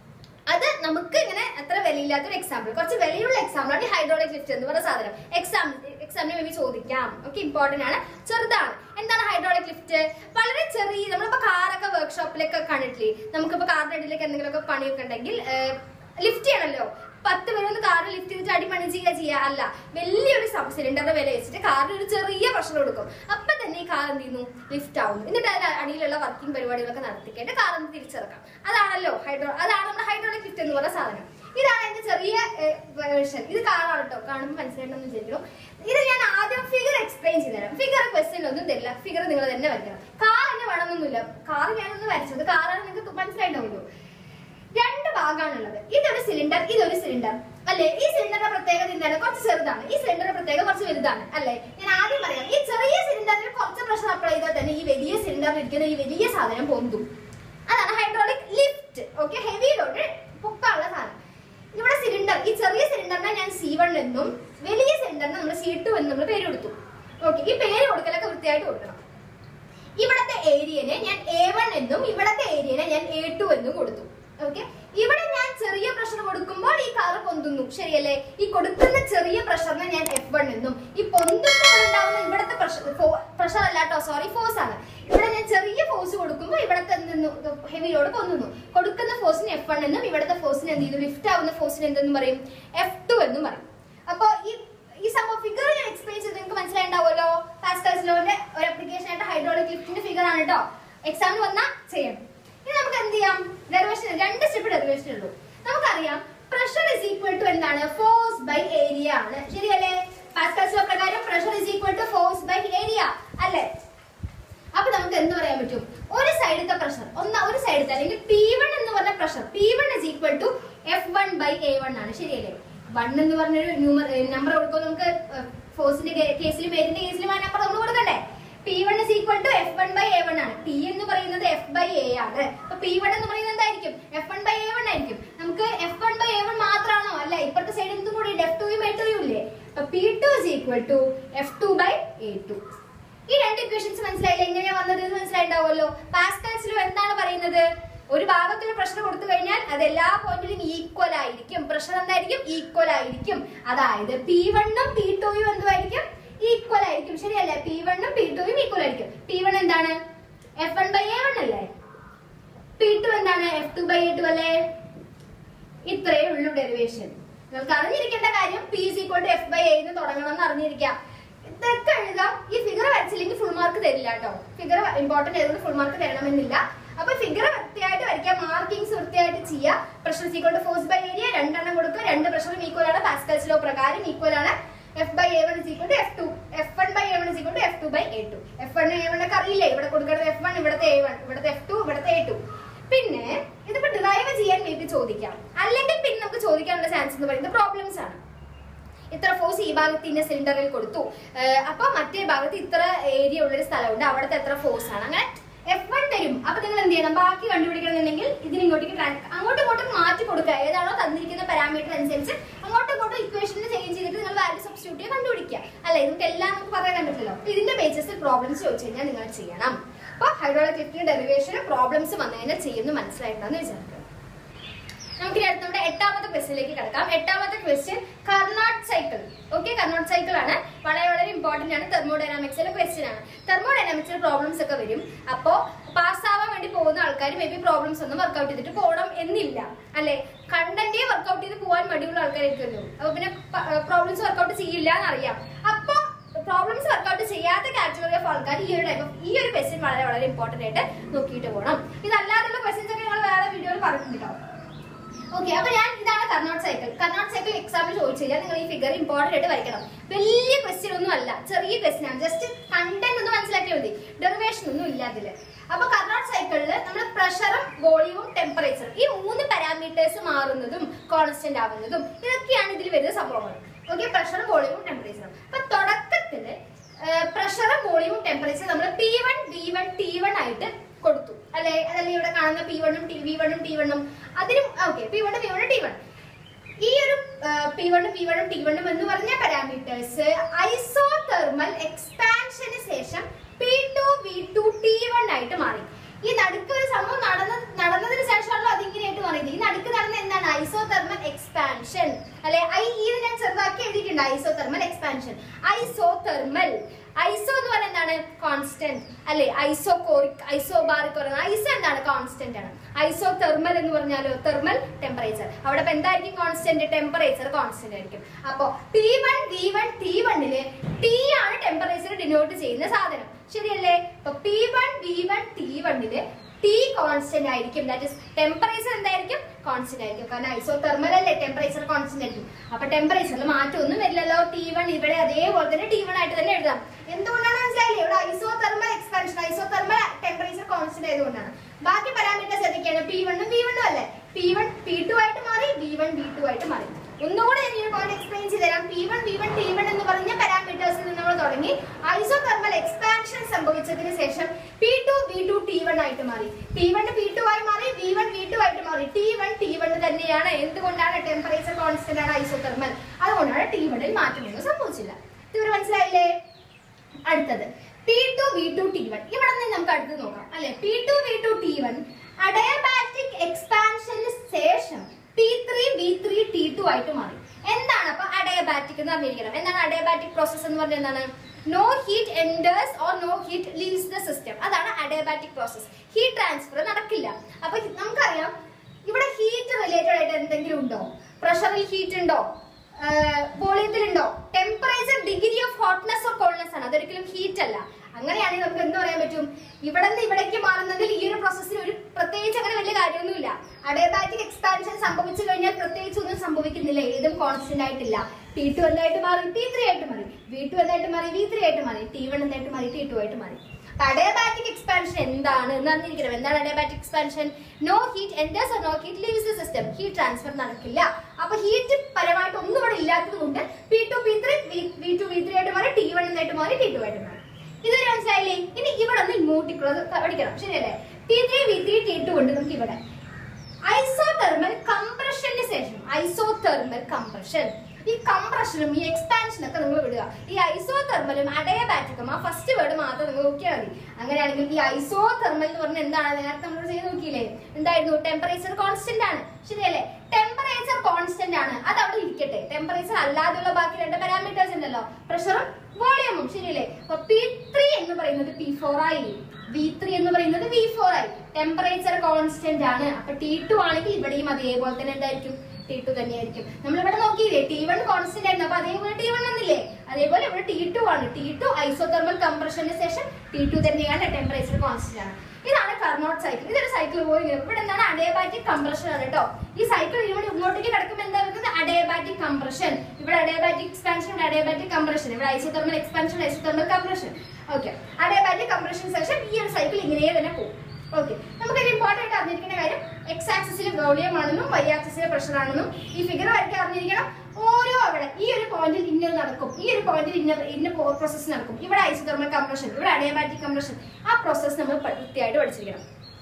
അത് നമുക്ക് ഇങ്ങനെ അത്ര വിലയില്ലാത്ത ഒരു എക്സാമ്പിൾ കുറച്ച് വിലയുള്ള എക്സാമ്പിൾ ആണ് ഈ ഹൈഡ്രോളിക് ലിഫ്റ്റ് എന്ന് പറയുന്ന സാധനം എക്സാം എക്സാമിന് വേണ്ടി ചോദിക്കാം ഓക്കെ ഇമ്പോർട്ടന്റ് ആണ് ചെറുതാണ് എന്താണ് ഹൈഡ്രോളിക് ലിഫ്റ്റ് വളരെ ചെറിയ നമ്മളിപ്പോ കാറൊക്കെ വർക്ക്ഷോപ്പിലൊക്കെ കണ്ടിട്ടില്ലേ നമുക്കിപ്പോ കാറിന്റെ അടിയിലേക്ക് എന്തെങ്കിലുമൊക്കെ പണിയൊക്കെ ഉണ്ടെങ്കിൽ ലിഫ്റ്റ് ചെയ്യണല്ലോ പത്ത് പേരൊന്ന് കാറ് ലിഫ്റ്റ് ചെയ്ത് ചാടി പണി ചെയ്യുക ചെയ്യുക അല്ല വലിയൊരു സിലിണ്ടറിന്റെ വില വെച്ചിട്ട് കാറിന് ഒരു ചെറിയ പ്രഷർ കൊടുക്കും അപ്പൊ തന്നെ ഈ കാർ എന്ത് ചെയ്യുന്നു ലിഫ്റ്റ് ആവുന്നു എന്നിട്ട് അതിന് അടിയിലുള്ള വർക്കിംഗ് പരിപാടികളൊക്കെ നടത്തിക്കേണ്ട കാർ ഒന്ന് തിരിച്ചിറക്കാം അതാണല്ലോ ഹൈഡ്രോ അതാണ് നമ്മുടെ ഹൈഡ്രോളിക് ലിഫ്റ്റ് എന്ന് പറയുന്ന സാധനം ഇതാണ് അതിന്റെ ചെറിയ വേർഷൻ ഇത് കാണാണ് കേട്ടോ കാണുമ്പോൾ മനസ്സിലായിട്ടെന്ന് വിചാരിക്കുന്നു ഇത് ഞാൻ ആദ്യം ഫിഗർ എക്സ്പ്ലെയിൻ ചെയ്തുതരാം ഫിഗർ ക്വസ്റ്റ്യൻ ഒന്നും തരില്ല ഫിഗർ നിങ്ങൾ തന്നെ വരയ്ക്കണം കാർ തന്നെ വേണമെന്നൊന്നുമില്ല കാർ ഞാനൊന്ന് വരച്ചത് കാറാണ് നിങ്ങൾക്ക് മനസ്സിലായിട്ടുണ്ടാവുമല്ലോ രണ്ട് ഭാഗമാണുള്ളത് ഇതൊരു സിലിണ്ടർ ഇതൊരു സിലിണ്ടർ അല്ലെ ഈ സിലിണ്ടറിന്റെ പ്രത്യേകത എന്താണ് കുറച്ച് ചെറുതാണ് ഈ സിലിണ്ടറിന്റെ പ്രത്യേകത കുറച്ച് വലുതാണ് അല്ലെ ഞാൻ ആദ്യം പറയാം ഈ ചെറിയ സിലിണ്ടറിൽ കുറച്ച് പ്രഷർ അപ്ലൈ ചെയ്താൽ തന്നെ ഈ വലിയ സിലിണ്ടറിൽ ഇരിക്കുന്ന ഈ വലിയ സാധനം പൊന്തും അതാണ് hydraulic lift okay heavy load പൊക്കാനുള്ള സാധനം ഇവിടെ സിലിണ്ടർ ഈ ചെറിയ സിലിണ്ടറിനെ ഞാൻ സി വൺ എന്നും വലിയ സിലിണ്ടറിന് നമ്മൾ സി ടു എന്നും നമ്മൾ പേര് കൊടുത്തു ഓക്കെ ഈ പേര് കൊടുക്കലൊക്കെ വൃത്തിയായിട്ട് കൊടുക്കണം ഇവിടത്തെ ഏരിയനെ ഞാൻ എ വൺ എന്നും ഇവിടത്തെ ഏരിയനെ ഞാൻ എ ടു എന്നും കൊടുത്തു ഓക്കെ ഇവിടെ ഞാൻ ചെറിയ പ്രഷർ കൊടുക്കുമ്പോൾ ഈ കാറ് പൊന്തുന്നു ശരിയല്ലേ ഈ കൊടുക്കുന്ന ചെറിയ പ്രഷറിനെ ഞാൻ എഫ് വൺ എന്നും ഈ പൊന്തുമ്പോൾ ഉണ്ടാവുന്ന ഇവിടത്തെ പ്രഷർ പ്രഷർ അല്ല കേട്ടോ സോറി ഫോഴ്സ് ആണ് ഇവിടെ ഞാൻ ചെറിയ ഫോഴ്സ് കൊടുക്കുമ്പോൾ ഇവിടത്തെ ഹെവി ലോഡ് പൊന്തുന്നു കൊടുക്കുന്ന ഫോഴ്സിന് എഫ് വൺ എന്നും ഇവിടത്തെ ഫോഴ്സിന് എന്ത് ചെയ്തു ലിഫ്റ്റ് ആവുന്ന ഫോഴ്സിന് എന്തെന്നും പറയും എഫ് ടു എന്നും പറയും അപ്പൊ ഈ ഈ സംഭവം ഫിഗർ ഞാൻ എക്സ്പ്ലെയിൻ ചെയ്ത് നിങ്ങൾക്ക് മനസ്സിലായിട്ടുണ്ടാവുമല്ലോ പാസ്കൽസ് ലോന്റെ ഒരു അപ്ലിക്കേഷൻ ആയിട്ട് ഹൈഡ്രോളിക് ലിഫ്റ്റിന്റെ ഫിഗർ ആണ് കേട്ടോ എക്സാമിന് വന്നാൽ ചെയ്യണം ഇനി നമുക്ക് എന്ത് ചെയ്യാം ഡെറിവേഷൻ രണ്ട് സ്റ്റെപ്പ് ഡെറിവേഷൻ ഉള്ളൂ നമുക്കറിയാം പ്രഷർ ഇസ് ഈക്വൽ ടു എന്താണ് ഫോഴ്സ് ബൈ ഏരിയ ആണ് ശരിയല്ലേ പാസ്കൽസ് ലോ പ്രകാരം pressure is equal to force by area അല്ലേ അപ്പൊ നമുക്ക് എന്ത് പറയാൻ പറ്റും ഒരു സൈഡിലത്തെ പ്രഷർ ഒന്ന് ഒരു സൈഡിലത്തെ അല്ലെങ്കിൽ പി വൺ എന്ന് പറഞ്ഞ pressure P one is equal to F one by A one ആണ് ശരിയല്ലേ വൺ എന്ന് പറഞ്ഞൊരു നമ്പർ കൊടുക്കുമ്പോൾ നമുക്ക് ഫോഴ്സിന്റെ കേസിലും പേരിന്റെ കേസിലും ആ നമ്പർ നമ്മൾ കൊടുക്കണ്ടേ P one is equal to F one by A one ആണ് പി എന്ന് പറയുന്നത് എഫ് ബൈ എ ആണ് അപ്പൊ പി വൺ എന്ന് പറയുന്നത് എന്തായിരിക്കും F one by A one ആയിരിക്കും നമുക്ക് F one by A one മാത്രമാണോ അല്ല ഇപ്പുറത്തെ സൈഡ് എന്തും കൂടി എഫ് ടുയും എ ടുയും ഇല്ലേ അപ്പൊ P two is equal to F two by A two ഈ രണ്ട് ഇക്വേഷൻസ് മനസ്സിലായില്ല എങ്ങനെയാ വന്നത് എന്ന് മനസ്സിലായിട്ടുണ്ടാവുമല്ലോ പാസ്കൽസിലും എന്താണ് പറയുന്നത് ഒരു ഭാഗത്തൊരു പ്രഷർ കൊടുത്തു കഴിഞ്ഞാൽ അത് എല്ലാ പോയിന്റിലും ഈക്വൽ ആയിരിക്കും പ്രഷർ എന്തായിരിക്കും ഈക്വൽ ആയിരിക്കും അതായത് പി വണ്ണും പി ടുയും എന്തുമായിരിക്കും ഈക്വൽ ആയിരിക്കും ശരിയല്ലേ പി വണ്ണും പി ടുയും ഈക്വൽ ആയിരിക്കും പി വൺ എന്താണ് F one by A one അല്ലേ പി ടു എന്താണ് F two by A two അല്ലേ ഇത്രയേ ഉള്ളൂ ഡെറിവേഷൻ നിങ്ങൾക്ക് അറിഞ്ഞിരിക്കേണ്ട കാര്യം P is equal to F by A എന്ന് തുടങ്ങണം എന്ന് അറിഞ്ഞിരിക്കാം ഇതൊക്കെ എഴുതാം ഈ ഫിഗർ വരച്ചില്ലെങ്കിൽ ഫുൾ മാർക്ക് തരില്ല കേട്ടോ ഫിഗർ ഇമ്പോർട്ടന്റ് ആയതുകൊണ്ട് ഫുൾ മാർക്ക് തരണമെന്നില്ല അപ്പൊ ഫിഗർ വൃത്തിയായിട്ട് വരയ്ക്കാം മാർക്കിങ്സ് വൃത്തിയായിട്ട് ചെയ്യുക pressure equal to force by area രണ്ടെണ്ണം കൊടുക്കുക രണ്ട് പ്രഷറും ഈക്വൽ ആണ് പാസ്കൽസ് ലോ പ്രകാരം ഈക്വൽ ആണ് F by A one is equal to F two F one by A one is equal to F two by A two F one A one ഒക്കെ അറിയില്ലേ ഇവിടെ കൊടുക്കേണ്ടത് എഫ് വൺ ഇവിടുത്തെ A one ഇവിടുത്തെ F two ഇവിടുത്തെ A two പിന്നെ ഇതിപ്പോ derive ചെയ്യാൻ വേണ്ടി ചോദിക്കാം അല്ലെങ്കിൽ പിന്നെ നമുക്ക് ചോദിക്കാനുള്ള ചാൻസ് എന്ന് പറയുന്നത് പ്രോബ്ലംസ് ആണ് ഇത്ര ഫോഴ്സ് ഈ ഭാഗത്ത് ഇന്ന സിലിണ്ടറിൽ കൊടുത്തു ഏഹ് അപ്പൊ മറ്റേ ഭാഗത്ത് ഇത്ര ഏരിയ ഉള്ളൊരു സ്ഥലമുണ്ട് അവിടുത്തെ എത്ര ഫോഴ്സ് ആണ് അങ്ങനെ എഫ് വൺ തരും അപ്പൊ നിങ്ങൾ എന്ത് ചെയ്യണം ബാക്കി കണ്ടുപിടിക്കണമെന്നുണ്ടെങ്കിൽ ഇതിന് ഇങ്ങോട്ടേക്ക് ട്രാൻ- അങ്ങോട്ടും ഇങ്ങോട്ടും മാറ്റി കൊടുക്കുക ഏതാണോ തന്നിരിക്കുന്ന പാരാമീറ്റർ അനുസരിച്ച് അങ്ങോട്ടും ഇങ്ങോട്ടും ഇക്വേഷനിൽ ചേഞ്ച് ചെയ്തിട്ട് നിങ്ങൾ വാല്യൂ സബ്സ്റ്റിറ്റ്യൂട്ട് ചെയ്ത് കണ്ടുപിടിക്കുക അല്ലെ നമുക്ക് എല്ലാം നമുക്ക് പറയാൻ കണ്ടിട്ടില്ലല്ലോ അപ്പൊ ഇതിന്റെ ബേസിസിൽ പ്രോബ്ലംസ് ചോദിച്ചു കഴിഞ്ഞാൽ നിങ്ങൾ ചെയ്യണം അപ്പൊ ഹൈഡ്രോളിക് ലിഫ്റ്റിന്റെ ഡെറിവേഷന് പ്രോബ്ലംസ് വന്നു കഴിഞ്ഞാൽ ചെയ്യുന്നു മനസ്സിലായിട്ടുണ്ടെന്ന് വിചാരിക്കുക നമുക്ക് ഇനി അടുത്ത നമ്മുടെ എട്ടാമത്തെ ക്വസ്റ്റിലേക്ക് കിടക്കാം എട്ടാമത്തെ question Carnot cycle okay Carnot cycle ആണ് വളരെ വളരെ ഇമ്പോർട്ടന്റ് ആണ് തെർമോഡൈനാമിക്സിലെ ക്വസ്റ്റ്യൻ ആണ് തെർമോഡൈനാമിക്സിൽ പ്രോബ്ലംസ് ഒക്കെ വരും അപ്പോ പാസ്സാവാൻ വേണ്ടി പോകുന്ന ആൾക്കാർ മേ ബി പ്രോബ്ലംസ് ഒന്നും വർക്ക്ഔട്ട് ചെയ്തിട്ട് പോകണം എന്നില്ല അല്ലെ കണ്ടന്റേ വർക്ക്ഔട്ട് ചെയ്ത് പോകാൻ മടിയുള്ള ആൾക്കാരായിരിക്കുമല്ലോ അപ്പൊ പിന്നെ പ്രോബ്ലംസ് വർക്ക്ഔട്ട് ചെയ്യില്ല എന്നറിയാം അപ്പൊ പ്രോബ്ലംസ് വർക്ക്ഔട്ട് ചെയ്യാത്ത കാറ്റഗറി ഓഫ് ആൾക്കാർ ഈ ഒരു ടൈപ്പ് ഈ ഒരു ക്വസ്റ്റ്യൻ വളരെ വളരെ ഇമ്പോർട്ടന്റ് ആയിട്ട് നോക്കിയിട്ട് പോകണം ഇതല്ലാതുള്ള ക്വസ്റ്റ്യൻസ് ഒക്കെ ഞങ്ങൾ വേറെ വീഡിയോയിൽ പറഞ്ഞിട്ടുണ്ടാവും ഓക്കെ അപ്പൊ ഞാൻ ഇതാണ് കർണാട് സൈക്കിൾ കർണാട് സൈക്കിൾ എക്സാമിൽ ചോദിച്ചു കഴിഞ്ഞാൽ നിങ്ങൾ ഈ ഫിഗർ ഇമ്പോർട്ടന്റ് ആയിട്ട് വരയ്ക്കണം വലിയ ക്വസ്റ്റ്യൻ ഒന്നും അല്ല ചെറിയ ക്വസ്റ്റ്യൻ ആണ് ജസ്റ്റ് കണ്ടന്റ് ഒന്ന് മനസ്സിലാക്കിയാൽ മതി ഡെറിവേഷൻ ഒന്നും ഇല്ല അതില് അപ്പൊ കർണാട് സൈക്കിളിൽ നമ്മൾ പ്രഷറും വോളിയവും ടെമ്പറേച്ചറും ഈ മൂന്ന് പാരാമീറ്റേഴ്സ് മാറുന്നതും കോൺസ്റ്റന്റ് ആവുന്നതും ഇതൊക്കെയാണ് ഇതിൽ വരുന്ന സംഭവങ്ങൾ ഓക്കെ പ്രഷറും വോളിയവും ടെമ്പറേച്ചറും അപ്പൊ തുടക്കത്തില് പ്രഷറും വോളിയവും ടെമ്പറേച്ചർ നമ്മൾ P one V one T one ആയിട്ട് കൊടുത്തു അല്ലെ അതല്ലേ ഇവിടെ കാണുന്ന പി വണ്ണും ടി വി വണ്ണും ടി വണ്ണും അതിനും ഓക്കെ പി വണ്ണും പി വണ്ണും ടി വൺ ഈ ഒരു പി വണ്ണും പി വണ്ണും ടി വണ്ണും എന്ന് പറഞ്ഞ പാരാമീറ്റേഴ്സ് ഐസോതെർമൽ എക്സ്പാൻഷന് ശേഷം P two V two T one ആയിട്ട് മാറി ഈ നടുക്ക് ഒരു സംഭവം നടന്ന നടന്നതിന് ശേഷമാണല്ലോ അതിങ്ങനെയായിട്ട് മാറിയത് ഈ നടുക്ക് നടന്ന എന്താണ് ഐസോതെർമൽ എക്സ്പാൻഷൻ അല്ലെ ഐ ഈ ഞാൻ ചെറുതാക്കി എഴുതിയിട്ടുണ്ട് ഐസോതെർമൽ എക്സ്പാൻഷൻ ഐസോതെർമൽ ഐസോ എന്ന് പറയുന്നത് എന്താണ് കോൺസ്റ്റന്റ് അല്ലെ ഐസോ കോറിക് ഐസോ ബാറിക് പറയുന്നത് ഐസോ എന്താണ് കോൺസ്റ്റന്റ് ആണ് ഐസോ തെർമൽ എന്ന് പറഞ്ഞാലോ തെർമൽ ടെമ്പറേച്ചർ അവിടെ ഇപ്പൊ എന്തായിരിക്കും കോൺസ്റ്റന്റ് ടെമ്പറേച്ചർ കോൺസ്റ്റന്റ് ആയിരിക്കും അപ്പോ P one V one T വണ്ണില് ടി ആണ് ടെമ്പറേച്ചർ ഡിനോട്ട് ചെയ്യുന്ന സാധനം ശരിയല്ലേ ഇപ്പൊ P one V one T വണ്ണില് ടി കോൺസ്റ്റന്റ് ആയിരിക്കും ദാറ്റ് ഇസ് ടെമ്പറേച്ചർ എന്തായിരിക്കും കോൺസ്റ്റന്റ് ആയിരിക്കും കാരണം ഐസോ തെർമൽ അല്ലേ ടെമ്പറേച്ചർ കോൺസ്റ്റന്റ് ആയിരിക്കും അപ്പൊ ടെമ്പറേച്ചറിൽ മാറ്റമൊന്നും വരില്ലല്ലോ ടി വൺ ഇവിടെ അതേപോലെ തന്നെ ടി വൺ ആയിട്ട് തന്നെ എഴുതാം എന്തുകൊണ്ടാണ് മനസ്സിലായില്ലേ ഇവിടെ isothermal expansion isothermal temperature constant ആയതുകൊണ്ടാണ് ബാക്കി പാരാമീറ്റേഴ്സ് ഏതൊക്കെയാണ് പി വണ്ണും വി വണ്ണും അല്ലേ പി വൺ പി ടു ആയിട്ട് മാറി വി വൺ വി ടു ആയിട്ട് മാറി ഒന്നുകൂടെ ഞാൻ ഈ പോയിന്റ് എക്സ്പ്ലെയിൻ ചെയ്തുതരാം P one V one T one എന്ന് പറഞ്ഞ പാരാമീറ്റേഴ്സിൽ നിന്ന് നമ്മൾ തുടങ്ങി ഐസോ തെർമൽ എക്സ്പാൻഷൻ സംഭവിച്ചതിന് ശേഷം P two V two T one ആയിട്ട് മാറി ടി വൺ പി ടു ആയി മാറി വി വൺ വി ടു ആയിട്ട് മാറി ടി വൺ ടി വൺ തന്നെയാണ് എന്തുകൊണ്ടാണ് ടെമ്പറേച്ചർ കോൺസ്റ്റന്റ് ആണ് ഐസോ തെർമൽ അതുകൊണ്ടാണ് ടി വണ്ണിൽ മാറ്റമൊന്നും സംഭവിച്ചില്ല ഇവർ മനസ്സിലായില്ലേ അടുത്തത് P two V two T one ഇവിടെ നിന്ന് നമുക്ക് അടുത്ത് നോക്കാം അല്ലെ P two V two T one adiabatic എക്സ്പാൻഷന് ശേഷം P three V three T two ആയിട്ട് മാറി എന്താണ് അപ്പൊ അഡയബാറ്റിക് എന്ന് പറഞ്ഞിരിക്കണം എന്താണ് അഡയബാറ്റിക് പ്രോസസ് എന്ന് പറഞ്ഞാൽ എന്താണ് no heat enters or no heat leaves the system അതാണ് അഡയബാറ്റിക് പ്രോസസ് ഹീറ്റ് ട്രാൻസ്ഫർ നടക്കില്ല അപ്പൊ നമുക്കറിയാം ഇവിടെ ഹീറ്റ് റിലേറ്റഡ് ആയിട്ട് എന്തെങ്കിലും ഉണ്ടോ പ്രഷറിൽ ഹീറ്റ് ഉണ്ടോ വോളിയത്തിലുണ്ടോ temperature degree of hotness or coldness ആണ് അതൊരിക്കലും ഹീറ്റ് അല്ല അങ്ങനെയാണെങ്കിൽ നമുക്ക് എന്ത് പറയാൻ പറ്റും ഇവിടെ നിന്ന് ഇവിടേക്ക് മാറുന്നതിൽ ഈ ഒരു പ്രോസസ്സിന് ഒരു പ്രത്യേകിച്ച് അങ്ങനെ വലിയ കാര്യമൊന്നുമില്ല അഡയബാറ്റിക് എക്സ്പാൻഷൻ സംഭവിച്ചു കഴിഞ്ഞാൽ പ്രത്യേകിച്ച് ഒന്നും സംഭവിക്കുന്നില്ല ഏതും കോൺസ്റ്റന്റ് ആയിട്ടില്ല ടി ടു എന്തായിട്ട് മാറി ടി ത്രീ ആയിട്ട് മാറി വി ടു എന്തായിട്ട് മാറി വി ത്രീ ആയിട്ട് മാറി ടി വൺ എന്തായിട്ട് മാറി ടി ടു ആയിട്ട് മാറി അഡയബാറ്റിക് എക്സ്പാൻഷൻ എന്താണ് എന്ന് അറിഞ്ഞിരിക്കണം എന്താണ് adiabatic expansion no heat enters no heat leaves the system heat transfer നടക്കില്ല അപ്പൊ ഹീറ്റ് പരമായിട്ട് ഒന്നും ഇവിടെ ഇല്ലാത്തത് കൊണ്ട് P two P three V two V three ആയിട്ട് മാറി ടി വൺ എന്നായിട്ട് മാറി ടി ടു ആയിട്ട് മാറി ഇതൊരു മനസ്സിലായില്ലേ ഇനി ഇവിടെ ഒന്ന് ഇങ്ങോട്ടിക്കുള്ളത് പഠിക്കണം ശരിയല്ലേ T three V three T two ഉണ്ട് നമുക്ക് ഇവിടെ ഐസോതെർമൽ കംപ്രഷന് ശേഷം ഐസോതെർമൽ കംപ്രഷൻ ഈ കംപ്രഷനും ഈ എക്സ്പാൻഷനും ഒക്കെ നിങ്ങൾ വിടുക ഈ ഐസോതെർമലും അഡയബാറ്റിക്കും ആ ഫസ്റ്റ് വേർഡ് മാത്രം നിങ്ങൾ നോക്കിയാൽ മതി അങ്ങനെയാണെങ്കിൽ ഈ ഐസോതെർമൽ എന്ന് പറഞ്ഞാൽ എന്താണ് നേരത്തെ നമ്മൾ ചെയ്ത് നോക്കിയില്ലേ എന്തായിരുന്നു ടെമ്പറേച്ചർ കോൺസ്റ്റന്റ് ആണ് ശരിയല്ലേ ടെമ്പറേച്ചർ കോൺസ്റ്റന്റ് ആണ് അത് അവിടെ ഇരിക്കട്ടെ ടെമ്പറേച്ചർ അല്ലാതെയുള്ള ബാക്കി രണ്ട് പാരാമീറ്റേഴ്സ് ഉണ്ടല്ലോ പ്രഷറും വോളിയമും ശരിയല്ലേ അപ്പൊ പി ത്രീ എന്ന് പറയുന്നത് പി ഫോർ ആയി വി ത്രീ എന്ന് പറയുന്നത് വി ഫോർ ആയി ടെമ്പറേച്ചർ കോൺസ്റ്റന്റ് ആണ് അപ്പൊ ടി ടു ആണെങ്കിൽ ഇവിടെയും അതേപോലെ തന്നെ എന്തായിരിക്കും ടി ടു തന്നെയായിരിക്കും നമ്മൾ ഇവിടെ നോക്കിയില്ലേ ടി വൺ കോൺസ്റ്റന്റ് ആയിരുന്നു അപ്പൊ അതേപോലെ ടി വൺ വന്നില്ലേ അതേപോലെ ഇവിടെ ടി ടു ആണ് ടി ടു ഐസോതെർമൽ കംപ്രഷന് ശേഷം ടി ടു തന്നെയാണ് ടെമ്പറേച്ചർ കോൺസ്റ്റന്റ് ആണ് ഇതാണ് കർണോട്ട് സൈക്കിൾ ഇതൊരു സൈക്കിൾ പോയി ഇങ്ങനെ. ഇവിടെ എന്താണ് അഡയബാറ്റിക് കംപ്രഷൻ ആണ് കേട്ടോ ഈ സൈക്കിൾ ഇവിടെ ഇങ്ങോട്ടേക്ക് കിടക്കുമ്പോൾ എന്താ വരുന്നത് അഡയബാറ്റിക് കംപ്രഷൻ ഇവിടെ അഡയബാറ്റിക് എക്സ്പാൻഷൻ ഇവിടെ അഡയബാറ്റിക് കംപ്രഷൻ ഇവിടെ isothermal expansion isothermal compression okay adiabatic compression ശേഷം ഈ ഒരു സൈക്കിൾ ഇങ്ങനെ തന്നെ പോകും ഓക്കെ നമുക്കൊരു ഇമ്പോർട്ടൻ്റ് ആയിട്ട് അറിഞ്ഞിരിക്കുന്ന കാര്യം എക്സ് ആക്സിസിൽ വോളിയം ആണെന്നും വൈ ആക്സിസിലെ പ്രഷർ ആണെന്നും ഈ ഫിഗർ വരയ്ക്കാൻ അറിഞ്ഞിരിക്കണം ഓരോ അവിടെ ഈ ഒരു പോയിന്റിൽ ഇന്നർ നടക്കും ഈ ഒരു പോയിന്റിൽ ഇന്നർ ഇന്ന പ്രോസസ്സ് നടക്കും ഇവിടെ ഐസോതെർമൽ കംപ്രഷൻ ഇവിടെ അഡയബാറ്റിക് കംപ്രഷൻ ആ പ്രോസസ്സ് നമ്മൾ പ- വൃത്തിയായിട്ട് പഠിച്ചിരിക്കണം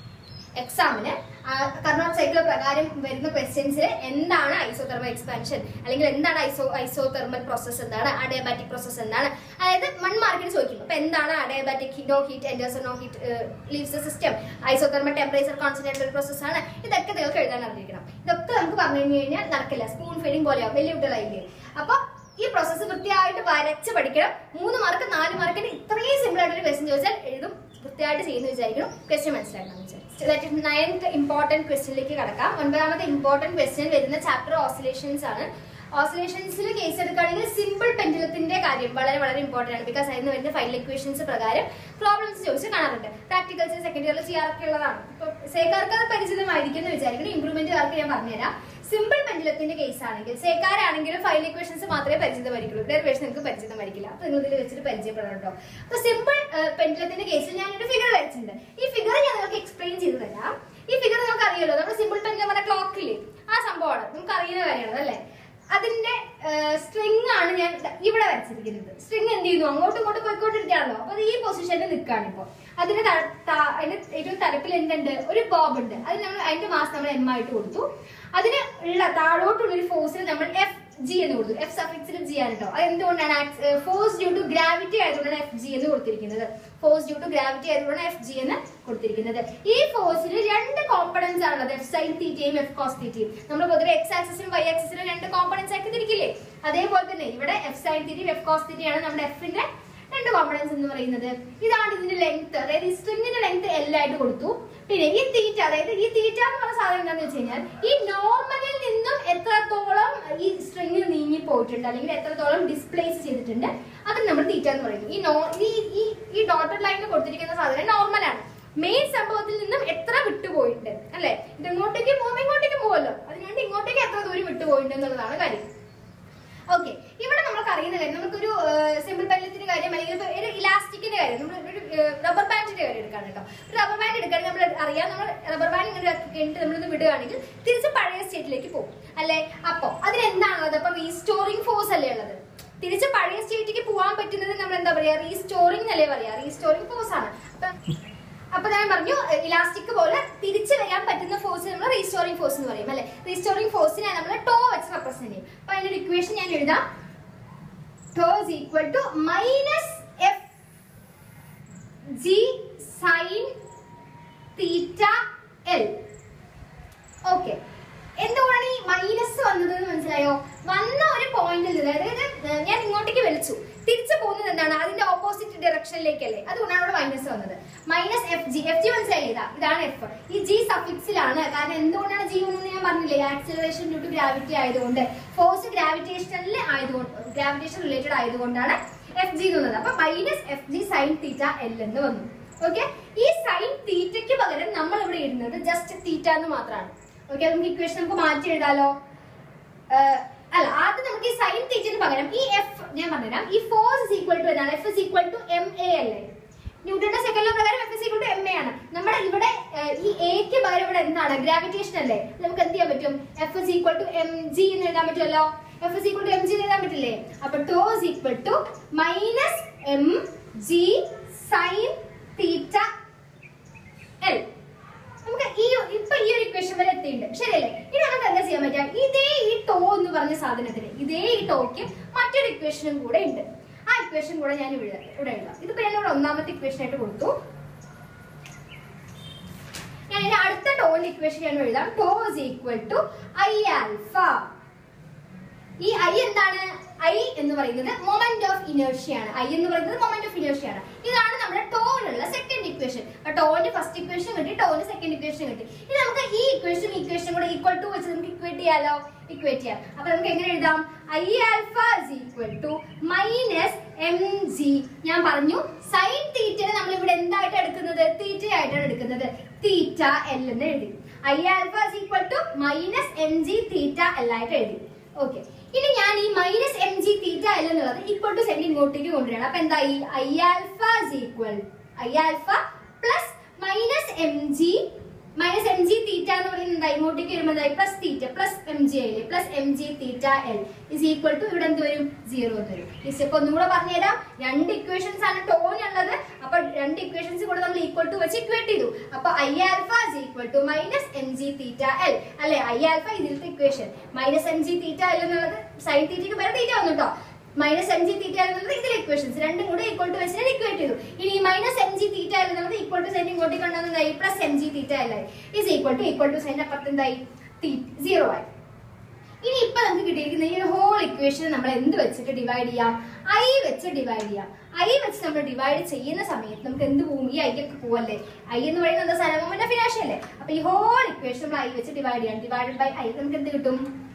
എക്സാമിന് കർണോട്ട് സൈക്കിൾ പ്രകാരം വരുന്ന ക്വസ്റ്റ്യൻസിൽ എന്താണ് ഐസോതെർമൽ എക്സ്പാൻഷൻ അല്ലെങ്കിൽ എന്താണ് ഐസോ ഐസോതെർമൽ പ്രോസസ് എന്താണ് അഡയബാറ്റിക് പ്രോസസ് എന്താണ് അതായത് വൺ മാർക്കിന് ചോദിക്കും അപ്പൊ എന്താണ് adiabatic no heat enters no heat leaves the system isothermal temperature concentrated process ആണ് ഇതൊക്കെ നിങ്ങൾക്ക് എഴുതാൻ അറിയിക്കണം ഇതൊക്കെ നമുക്ക് പറഞ്ഞു കഴിഞ്ഞു കഴിഞ്ഞാൽ നടക്കില്ല സ്പൂൺ ഫീഡിങ് പോലെയാവും വലിയ കുട്ടികളായില്ലേ അപ്പൊ ഈ പ്രോസസ്സ് വൃത്തിയായിട്ട് വരച്ച് പഠിക്കണം മൂന്ന് മാർക്ക് നാല് മാർക്കിന് ഇത്രയും സിമ്പിൾ ആയിട്ടൊരു ക്വസ്റ്റ്യൻ ചോദിച്ചാൽ എഴുതും വൃത്തിയായിട്ട് ചെയ്യുന്ന വിചാരിക്കണം ക്വസ്റ്റ്യൻ മനസ്സിലാക്കണം വിചാരിച്ചു നയൻത്ത് ഇമ്പോർട്ടന്റ് ക്വസ്റ്റ്യനിലേക്ക് കടക്കാം ഒൻപതാമത്തെ ഇമ്പോർട്ടന്റ് ക്വസ്റ്റ്യൻ വരുന്ന ചാപ്റ്റർ ഓസിലേഷൻസ് ആണ് ഓസിലേഷൻസിൽ കേസ് എടുക്കുകയാണെങ്കിൽ സിമ്പിൾ പെൻഡുലത്തിന്റെ കാര്യം വളരെ വളരെ ഇമ്പോർട്ടന്റ് ആണ് ബിക്കോസ് അതിന് വരുന്ന ഫൈനൽ ഇക്വേഷൻസ് പ്രകാരം പ്രോബ്ലംസ് ചോദിച്ച് കാണാറുണ്ട് പ്രാക്ടിക്കൽസ് സെക്കൻഡ് ഇയറിൽ ചെയ്യാറൊക്കെ ഉള്ളതാണ് ഇപ്പൊ സേക്കാർക്ക് അത് പരിചിതമായിരിക്കും എന്ന് വിചാരിക്കണം ഇംപ്രൂവ്മെന്റുകാർക്ക് ഞാൻ പറഞ്ഞുതരാം സിമ്പിൾ പെൻഡുലത്തിന്റെ കേസ് ആണെങ്കിൽ സേക്കാരാണെങ്കിലും ഫൈനൽ ഇക്വേഷൻസ് മാത്രമേ പരിചിതമായിരിക്കുള്ളൂ ഡെറിവേഷൻ നിങ്ങൾക്ക് പരിചിതമായിരിക്കില്ല അപ്പൊ നിങ്ങൾ ഇതിൽ വെച്ചിട്ട് പരിചയപ്പെടണം കേട്ടോ അപ്പൊ സിമ്പിൾ പെൻഡുലത്തിന്റെ കേസിൽ ഞാൻ ഒരു ഫിഗർ വരച്ചിട്ടുണ്ട് ഈ ഫിഗർ ഞാൻ നിങ്ങൾക്ക് എക്സ്പ്ലെയിൻ ചെയ്തു തരാം ഈ ഫിഗർ നമുക്ക് അറിയാലോ നമ്മുടെ സിമ്പിൾ പെൻഡുലം പറഞ്ഞ ക്ലോക്കില്ലേ ആ സംഭവമാണ് നമുക്ക് അറിയുന്ന കാര്യമാണ് അല്ലേ അതിന്റെ സ്ട്രിങ് ആണ് ഞാൻ ദാ ഇവിടെ വരച്ചിരിക്കുന്നത് സ്ട്രിങ് എന്ത് ചെയ്യുന്നു അങ്ങോട്ടും ഇങ്ങോട്ടും പോയിക്കൊണ്ടിരിക്കുകയാണല്ലോ അപ്പൊ അത് ഈ പൊസിഷനിൽ നിൽക്കുകയാണ് ഇപ്പൊ അതിന്റെ ത- ത- അതിന്റെ ഏറ്റവും തലപ്പിൽ എന്തുണ്ട് ഒരു ബോബ് ഉണ്ട് അത് നമ്മൾ അതിന്റെ മാസ് നമ്മൾ എം ആയിട്ട് കൊടുത്തു അതിന് ഉള്ള താഴോട്ടുള്ള ഒരു ഫോഴ്സിൽ നമ്മൾ എഫ് ജി എന്ന് കൊടുത്തു എഫ് സഫിക്സിൽ ജി ആണ് കേട്ടോ അത് എന്തുകൊണ്ടാണ് ഫോഴ്സ് ഡ്യൂ ടു ഗ്രാവിറ്റി ആയതുകൊണ്ടാണ് എഫ് ജി എന്ന് കൊടുത്തിരിക്കുന്നത് ഫോഴ്സ് ഡ്യൂ ടു ഗ്രാവിറ്റി ആയതുകൊണ്ടാണ് എഫ് ജി എന്ന് കൊടുത്തിരിക്കുന്നത് ഈ ഫോഴ്സിൽ രണ്ട് കോമ്പണൻസ് ആണുള്ളത് എഫ് സൈൻ തീറ്റയും എഫ് കോസ് തീറ്റയും നമ്മൾ പൊതുവെ എക്സ് ആക്സിസിലും വൈ ആക്സിസിലും രണ്ട് കോമ്പണൻസ് ആക്കി തിരിക്കില്ലേ അതേപോലെ തന്നെ ഇവിടെ എഫ് സൈൻ തീറ്റയും എഫ് കോസ് തീറ്റയാണ് നമ്മുടെ എഫിന്റെ രണ്ട് കോമ്പണൻസ് എന്ന് പറയുന്നത് ഇതാണ് ഇതിന്റെ ലെങ്ത് അതായത് ഈ സ്ട്രിങ്ങിന്റെ ലെങ്ത് എൽ ആയിട്ട് കൊടുത്തു പിന്നെ ഈ തീറ്റ അതായത് ഈ തീറ്റ എന്ന് പറഞ്ഞ സാധനം എന്താണെന്ന് വെച്ച് കഴിഞ്ഞാൽ ഈ നോർമലിൽ നിന്നും എത്രത്തോളം ഈ സ്ട്രിങ് നീങ്ങി പോയിട്ടുണ്ട് അല്ലെങ്കിൽ എത്രത്തോളം ഡിസ്പ്ലേസ് ചെയ്തിട്ടുണ്ട് അത് നമ്മൾ തീറ്റ എന്ന് പറയുന്നു ഈ നോ ഈ ഈ ഈ ഡോട്ടഡ് ലൈനിൽ കൊടുത്തിരിക്കുന്ന സാധനം നോർമലാണ് മെയിൻ സംഭവത്തിൽ നിന്നും എത്ര വിട്ടുപോയിട്ടുണ്ട് അല്ലെ ഇത് ഇങ്ങോട്ടേക്ക് പോകുമ്പോൾ ഇങ്ങോട്ടേക്ക് പോകുമല്ലോ അതിനുവേണ്ടി ഇങ്ങോട്ടേക്ക് എത്ര ദൂരം വിട്ടുപോയിട്ടുണ്ട് എന്നുള്ളതാണ് കാര്യം ഓക്കെ ഇവിടെ നമുക്ക് അറിയുന്ന കാര്യം നമുക്കൊരു സിമ്പിൾ പെല്ലത്തിന്റെ കാര്യം അല്ലെങ്കിൽ ഇപ്പൊ ഒരു ഇലാസ്റ്റിക്കിന്റെ കാര്യം നമ്മൾ ഒരു റബ്ബർ ബാൻഡിന്റെ കാര്യം എടുക്കാണ് കേട്ടോ റബ്ബർ ബാൻഡ് എടുക്കുകയാണെങ്കിൽ നമ്മൾ അറിയാം നമ്മൾ റബ്ബർ ബാൻഡ് ഇങ്ങനെ കഴിഞ്ഞിട്ട് നമ്മളിത് വിടുകയാണെങ്കിൽ തിരിച്ച് പഴയ സ്റ്റേറ്റിലേക്ക് പോകും അല്ലെ അപ്പൊ അതിനെന്താണുള്ളത് അപ്പൊ റീസ്റ്റോറിംഗ് ഫോഴ്സ് അല്ലേ ഉള്ളത് തിരിച്ച് പഴയ സ്റ്റേറ്റിലേക്ക് പോകാൻ പറ്റുന്നത് നമ്മൾ എന്താ പറയാ റീസ്റ്റോറിംഗ് അല്ലേ പറയാ റീസ്റ്റോറിംഗ് ഫോഴ്സ് ആണ് അപ്പൊ അപ്പൊ ഞാൻ പറഞ്ഞു ഇലാസ്റ്റിക് പോലെ തിരിച്ചു വരാൻ പറ്റുന്ന ഫോഴ്സ് നമ്മൾ റീസ്റ്റോറിംഗ് ഫോഴ്സ് എന്ന് പറയും അല്ലെ റീസ്റ്റോറിംഗ് ഫോഴ്സിനെ നമ്മൾ ടോ വെച്ച് റെപ്രസെന്റ് ചെയ്യും അപ്പൊ അതിന്റെ ഇക്വേഷൻ ഞാൻ എഴുതാം tau is equal to minus F G sine theta L okay എന്തുകൊണ്ടാണ് ഈ മൈനസ് വന്നത് എന്ന് മനസ്സിലായോ വന്ന ഒരു പോയിന്റിൽ നിന്ന് അതായത് ഏഹ്, ഞാൻ ഇങ്ങോട്ടേക്ക് വലിച്ചു തിരിച്ചു പോകുന്നത് എന്താണ് അതിന്റെ ഓപ്പോസിറ്റ് ഡയറക്ഷനിലേക്കല്ലേ അതുകൊണ്ടാണ് അവിടെ മൈനസ് വന്നത് minus F G F G മനസ്സിലായി ഇതാ ഇതാണ് എഫ് ഈ ജി സഫിക്സിലാണ് കാരണം എന്തുകൊണ്ടാണ് ജി വന്നത് ഞാൻ പറഞ്ഞില്ലേ ആക്സിലറേഷൻ ഡ്യൂ ടു ഗ്രാവിറ്റി ആയതുകൊണ്ട് ഫോഴ്സ് ഗ്രാവിറ്റേഷനിൽ ആയതുകൊണ്ട് ഗ്രാവിറ്റേഷൻ റിലേറ്റഡ് ആയതുകൊണ്ടാണ് എഫ് ജി വന്നത് അപ്പൊ minus F G sine theta L എന്ന് വന്നു ഓക്കെ ഈ സൈൻ തീറ്റയ്ക്ക് പകരം നമ്മൾ ഇവിടെ ഇടുന്നത് ജസ്റ്റ് തീറ്റ എന്ന് മാത്രമാണ് ഓക്കെ നമുക്ക് ഇക്വേഷൻ നമുക്ക് മാറ്റി എഴുതാലോ ഏഹ്, അല്ല ആദ്യം നമുക്ക് ഈ സൈൻ തീറ്റന് പകരം ഈ എഫ് ഞാൻ പറഞ്ഞുതരാം ഈ ഫോഴ്സ് ഇസ് ഈക്വൽ ടു എന്താണ് F is equal to M A അല്ലേ ന്യൂട്ടന്റെ സെക്കൻഡ് ലോ പ്രകാരം F is equal to M A ആണ് നമ്മുടെ ഇവിടെ ഏഹ്, ഈ എക്ക് പകരം ഇവിടെ എന്താണ് ഗ്രാവിറ്റേഷൻ അല്ലേ നമുക്ക് എന്ത് ചെയ്യാൻ പറ്റും F is equal to M G എന്ന് എഴുതാൻ പറ്റുമല്ലോ F is equal to M G എന്ന് എഴുതാൻ പറ്റില്ലേ അപ്പൊ tau is equal to minus M G sine theta L നമുക്ക് ഈ ഇപ്പൊ ഈ ഒരു ഇക്വേഷൻ വരെ എത്തിയിട്ടുണ്ട് ശരിയല്ലേ ഇനി നമുക്ക് എന്താ ചെയ്യാൻ പറ്റുക ഇതേ ഈ ടോ എന്ന് പറഞ്ഞ സാധനത്തിന് ഇതേ ഈ ടോക്ക് മറ്റൊരു ഇക്വേഷനും കൂടെ ഉണ്ട് ആ ഇക്വേഷൻ കൂടെ ഞാൻ ഇവിടെ ഇവിടെ എഴുതാം ഇതിപ്പോ ഞാൻ ഇവിടെ ഒന്നാമത്തെ ഇക്വേഷൻ ആയിട്ട് കൊടുത്തു ഞാൻ ഇനി അടുത്ത ടോന്റെ ഇക്വേഷൻ ഞാൻ എഴുതാം tau is equal to I alpha ഈ ഐ എന്താണ് ഐ എന്ന് പറയുന്നത് മൊമെന്റ് ഓഫ് ഇനേർഷ്യ ആണ് ഐ എന്ന് പറയുന്നത് മൊമെന്റ് ഓഫ് ഇനേർഷ്യ ആണ് ഇതാണ് നമ്മുടെ ടോയിലുള്ള സെക്കൻഡ് ഇക്വേഷൻ അപ്പൊ ടോന്റെ ഫസ്റ്റ് ഇക്വേഷൻ കിട്ടി ടോന്റെ സെക്കൻഡ് ഇക്വേഷൻ കിട്ടി ഇനി നമുക്ക് ഈ ഇക്വേഷനും ഇക്വേഷനും കൂടെ ഈക്വൽ ടു വെച്ച് നമുക്ക് ഇക്വേറ്റ് ചെയ്യാലോ ഇക്വേറ്റ് ചെയ്യാം അപ്പൊ നമുക്ക് എങ്ങനെ എഴുതാം I alpha is equal to minus M G ഞാൻ പറഞ്ഞു സൈൻ തീറ്റനെ നമ്മൾ ഇവിടെ എന്തായിട്ട് എടുക്കുന്നത് തീറ്റ ആയിട്ടാണ് എടുക്കുന്നത് തീറ്റ എൽ എന്ന് എഴുതി I alpha is equal to minus M G theta L ആയിട്ട് എഴുതി ഓക്കെ ഇനി ഞാൻ ഈ minus M G theta L എന്നുള്ളത് ഈക്വൽ ടു സെന്റ് ഇങ്ങോട്ടേക്ക് കൊണ്ടുവരണം അപ്പൊ എന്തായി I alpha is equal I alpha plus minus M G minus M G theta എന്ന് പറയുന്നത് എന്താ ഇങ്ങോട്ടേക്ക് വരുമ്പോൾ എന്തായി plus theta plus M G ആയില്ലേ plus M G theta L is equal to ഇവിടെ എന്ത് വരും സീറോ എന്ന് വരും ഈ സ്റ്റെപ്പ് ഒന്നും കൂടെ പറഞ്ഞുതരാം രണ്ട് ഇക്വേഷൻസ് ആണ് ടോൺ ഉള്ളത് അപ്പൊ രണ്ട് ഇക്വേഷൻസ് കൂടെ നമ്മൾ ഈക്വൽ ടു വെച്ച് ഇക്വേറ്റ് ചെയ്തു അപ്പൊ I alpha is equal to minus M G theta L അല്ലെ ഐ ആൽഫ ഇതിലത്തെ equation minus M G theta L എന്നുള്ളത് സൈൻ തീറ്റയ്ക്ക് വരെ തീറ്റ വന്നു കേട്ടോ മൈനസ് എം ജി തീറ്റ എന്നുള്ളത് ഇതിലെ ഇക്വേഷൻസ് രണ്ടും കൂടെ ഈക്വൽ ടു വെച്ചിട്ട് ഇക്വേറ്റ് ചെയ്തു ഇനി മൈനസ് എം ജി തീറ്റ എന്നുള്ളത് ഈക്വൽ ടു സൈൻ ഇങ്ങോട്ട് കൊണ്ടുവന്നതായി plus M G theta L ആയി is equal to equal to sign അപ്പുറത്ത് എന്തായി സീറോ ആയി ഇനി ഇപ്പൊ നമുക്ക് കിട്ടിയിരിക്കുന്ന ഈ ഒരു ഹോൾ ഇക്വേഷൻ നമ്മൾ എന്ത് വെച്ചിട്ട് ഡിവൈഡ് ചെയ്യാം ഐ വെച്ച് ഡിവൈഡ് ചെയ്യാം ഐ വെച്ച് നമ്മൾ ഡിവൈഡ് ചെയ്യുന്ന സമയത്ത് നമുക്ക് എന്ത് പോകും ഈ ഐ ഒക്കെ പോവല്ലേ ഐ എന്ന് പറയുന്നത് എന്താ സാധനം ഫിനാൻഷ്യൽ അല്ലേ അപ്പൊ ഈ ഹോൾ ഇക്വേഷൻ നമ്മൾ ഐ വെച്ച് ഡിവൈഡ് ചെയ്യാം ഡിവൈഡഡ് ബൈ ഐ നമുക്ക് എന്ത് കിട്ടും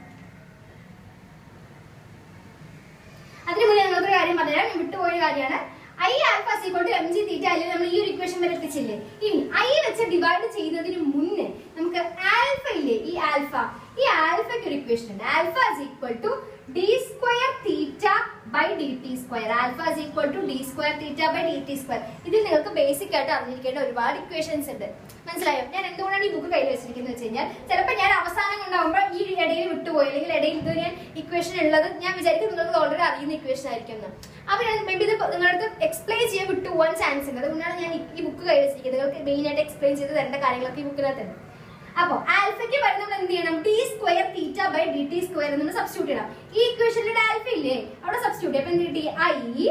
അതിന് മുന്നേ നിങ്ങൾക്ക് ഒരു കാര്യം പറഞ്ഞുതരാം ഞാൻ വിട്ടുപോയ കാര്യമാണ് I alpha is equal to M G theta അല്ലെങ്കിൽ നമ്മൾ ഈ ഒരു ഇക്വേഷൻ വരെ എത്തിച്ചില്ലേ ഇനി ഐ വെച്ച് ഡിവൈഡ് ചെയ്യുന്നതിന് മുന്നേ നമുക്ക് ആൽഫ ഇല്ലേ ഈ ആൽഫ ഈ ആൽഫയ്ക്ക് ഒരു ഇക്വേഷൻ ഉണ്ട് alpha is equal to D square theta by D T square alpha is equal to D square theta by D T square ഇതിൽ നിങ്ങൾക്ക് ബേസിക് ആയിട്ട് അറിഞ്ഞിരിക്കേണ്ട ഒരുപാട് ഇക്വേഷൻസ് ഉണ്ട് മനസ്സിലായോ ഞാൻ എന്തുകൊണ്ടാണ് ഈ ബുക്ക് കയ്യിൽ വെച്ചിരിക്കുന്നത് വെച്ച് കഴിഞ്ഞാൽ ചിലപ്പോൾ ഞാൻ അവസാനം കൊണ്ടാകുമ്പോൾ ഈ ഇടയിൽ വിട്ടുപോയി അല്ലെങ്കിൽ ഇടയിൽ ഇത് ഞാൻ ഇക്വേഷൻ ഉള്ളത് ഞാൻ വിചാരിക്കും നിങ്ങൾക്ക് ഓൾറെഡി അറിയുന്ന ഇക്വേഷൻ ആയിരിക്കും എന്ന് അപ്പൊ ഞാൻ മേ ബി ഇത് നിങ്ങളുടെ എക്സ്പ്ലെയിൻ ചെയ്യാൻ വിട്ടുപോകാൻ ചാൻസ് ഉണ്ട് അതുകൊണ്ടാണ് ഞാൻ ഈ- ഈ ബുക്ക് കയ്യിൽ വെച്ചിരിക്കുന്നത് നിങ്ങൾക്ക് മെയിൻ ആയിട്ട് എക്സ്പ്ലെയിൻ ചെയ്ത് തരേണ്ട കാര്യങ്ങളൊക്കെ ഈ ബുക്കിനകത്തുണ്ട് അപ്പൊ ആൽഫയ്ക്ക് പകരം നമ്മൾ എന്ത് ചെയ്യണം T square theta by D T square എന്ന് സബ്സ്റ്റിറ്റ്യൂട്ട് ചെയ്യണം ഈ ഇക്വേഷനിലെ ആൽഫ ഇല്ലേ അവിടെ സബ്സ്റ്റിറ്റ്യൂട്ട് അപ്പൊ എന്ത് കിട്ടി I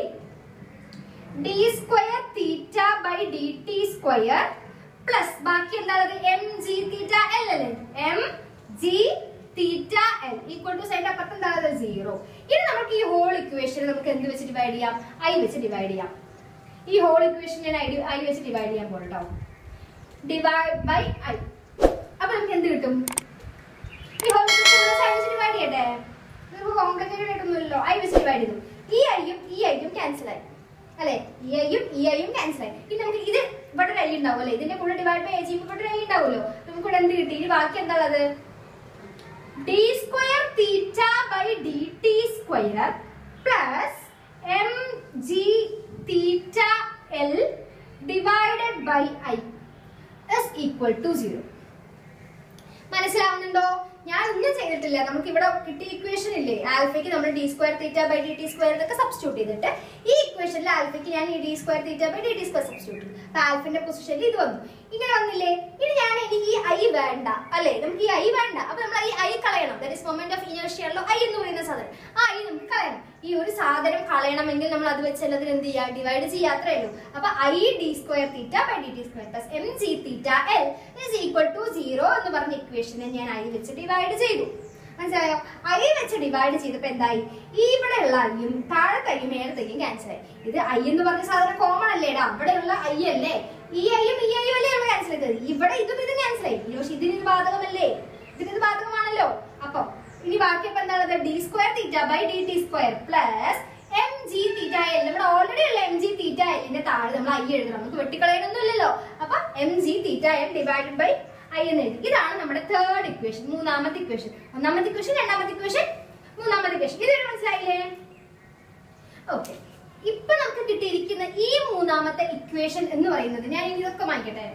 D square theta by D T square plus ബാക്കി എന്താണത് എം ജി തീറ്റ എൽ അല്ലേ M G theta L equal to side അപ്പുറത്ത് എന്താണ് സീറോ ഇനി നമുക്ക് ഈ ഹോൾ ഇക്വേഷൻ നമുക്ക് എന്ത് വെച്ച് ഡിവൈഡ് ചെയ്യാം ഐ വെച്ച് ഡിവൈഡ് ചെയ്യാം ഈ ഹോൾ ഇക്വേഷൻ ഞാൻ ഐ ഐ വെച്ച് ഡിവൈഡ് ചെയ്യാൻ പോകട്ടോ ഡിവൈഡ് ബൈ ഐ അപ്പൊ നമുക്ക് എന്ത് കിട്ടും ഈ ഹോൾ ഇക്വേഷൻ ഐ വെച്ച് ഡിവൈഡ് ചെയ്യട്ടെ നമുക്ക് കോംപ്ലിക്കേറ്റഡ് ആയിട്ടൊന്നുമില്ലല്ലോ ഐ വെച്ച് ഡിവൈഡ് ചെയ്തു ഈ ഐയും ഈ ഐയും ക്യാൻസൽ ആയി അല്ലെ ഈ ഐയും ഈ ഐയും ക്യാൻസൽ ആയി ഇനി നമുക്ക് ഇത് ഇവിടെ ഒരു ഐ ഉണ്ടാവും അല്ലെ ഇതിന്റെ കൂടെ ഡിവൈഡ് ബൈ ഐ ചെയ്യുമ്പോൾ ഇവിടെ ഒരു ഐ ഉണ്ടാവുമല്ലോ നമുക്ക് ഇവിടെ എന്ത് കിട്ടി ഇനി ബാക്കി എന്താ ഉള്ളത് D square theta by D T square plus M G theta L divided by I is equal to zero മനസ്സിലാവുന്നുണ്ടോ ഞാൻ ഒന്നും ചെയ്തിട്ടില്ല നമുക്ക് ഇവിടെ കിട്ടിയ ഇക്വേഷൻ ഇല്ലേ ആൽഫയ്ക്ക് നമ്മൾ D square theta by D T square ഇതൊക്കെ സബ്സ്റ്റിറ്റ്യൂട്ട് ചെയ്തിട്ട് ഈ ഇക്വേഷനിൽ ആൽഫയ്ക്ക് ഞാൻ ഈ D square theta by D T square substitute ചെയ്തു അപ്പൊ ആൽഫിന്റെ പൊസിഷനിൽ ഇത് വന്നു ഇങ്ങനെ വന്നില്ലേ ഇനി ഞാൻ എനിക്ക് ഈ ഐ വേണ്ട അല്ലെ നമുക്ക് ഈ ഐ വേണ്ട അപ്പൊ നമ്മൾ ഈ ഐ കളയണം ദാറ്റ് ഇസ് മൊമെന്റ് ഓഫ് ഇനേഴ്ഷ്യാണല്ലോ ഐ എന്ന് പറയുന്ന സാധനം ആ ഐ നമുക്ക് കളയണം ഈ ഒരു സാധനം കളയണമെങ്കിൽ നമ്മൾ അത് വെച്ച് എല്ലാത്തിനും എന്ത് ചെയ്യുക ഡിവൈഡ് ചെയ്യാത്രേ ഉള്ളൂ അപ്പൊ I D square theta by D T square plus M G theta L is equal to zero എന്ന് പറഞ്ഞ ഇക്വേഷനെ ഞാൻ ഐ വെച്ച് ഡിവൈഡ് ചെയ്തു മനസ്സിലായോ ഐ വെച്ച് ഡിവൈഡ് ചെയ്തപ്പോ എന്തായി ഈ ഇവിടെ ഉള്ള ഐയും താഴത്തേക്കും മേലത്തേക്കും ക്യാൻസൽ ആയി ഇത് ഐ എന്ന് പറഞ്ഞ സാധനം കോമൺ അല്ലേടാ അവിടെയുള്ള ഐ അല്ലേ ഈ ഐയും ഈ ഐയും അല്ലേ നമ്മൾ ക്യാൻസൽ ചെയ്തത് ഇവിടെ ഇതും ഇതും ക്യാൻസൽ ആയി പക്ഷെ ഇതിന് ഇത് ബാധകമല്ലേ ഇതിന് ഇത് ബാധകമാണല്ലോ അപ്പൊ ഇനി ബാക്കി അപ്പൊ എന്താണത് D square theta by D T square plus M G theta L നമ്മുടെ ഓൾറെഡി ഉള്ള എം ജി തീറ്റ എല്ലിന്റെ താഴെ നമ്മൾ ഐ എഴുതണം നമുക്ക് വെട്ടിക്കളയാനൊന്നും ഇല്ലല്ലോ അപ്പൊ M G theta L divided by I എന്ന് എഴുതി ഇതാണ് നമ്മുടെ തേർഡ് ഇക്വേഷൻ മൂന്നാമത്തെ ഇക്വേഷൻ ഒന്നാമത്തെ ഇക്വേഷൻ രണ്ടാമത്തെ ഇക്വേഷൻ മൂന്നാമത്തെ ഇക്വേഷൻ ഇതൊരു മനസ്സിലായില്ലേ ഓക്കെ ഇപ്പൊ നമുക്ക് കിട്ടിയിരിക്കുന്ന ഈ മൂന്നാമത്തെ ഇക്വേഷൻ എന്ന് പറയുന്നത് ഞാൻ ഇനി ഇതൊക്കെ വായിക്കട്ടെ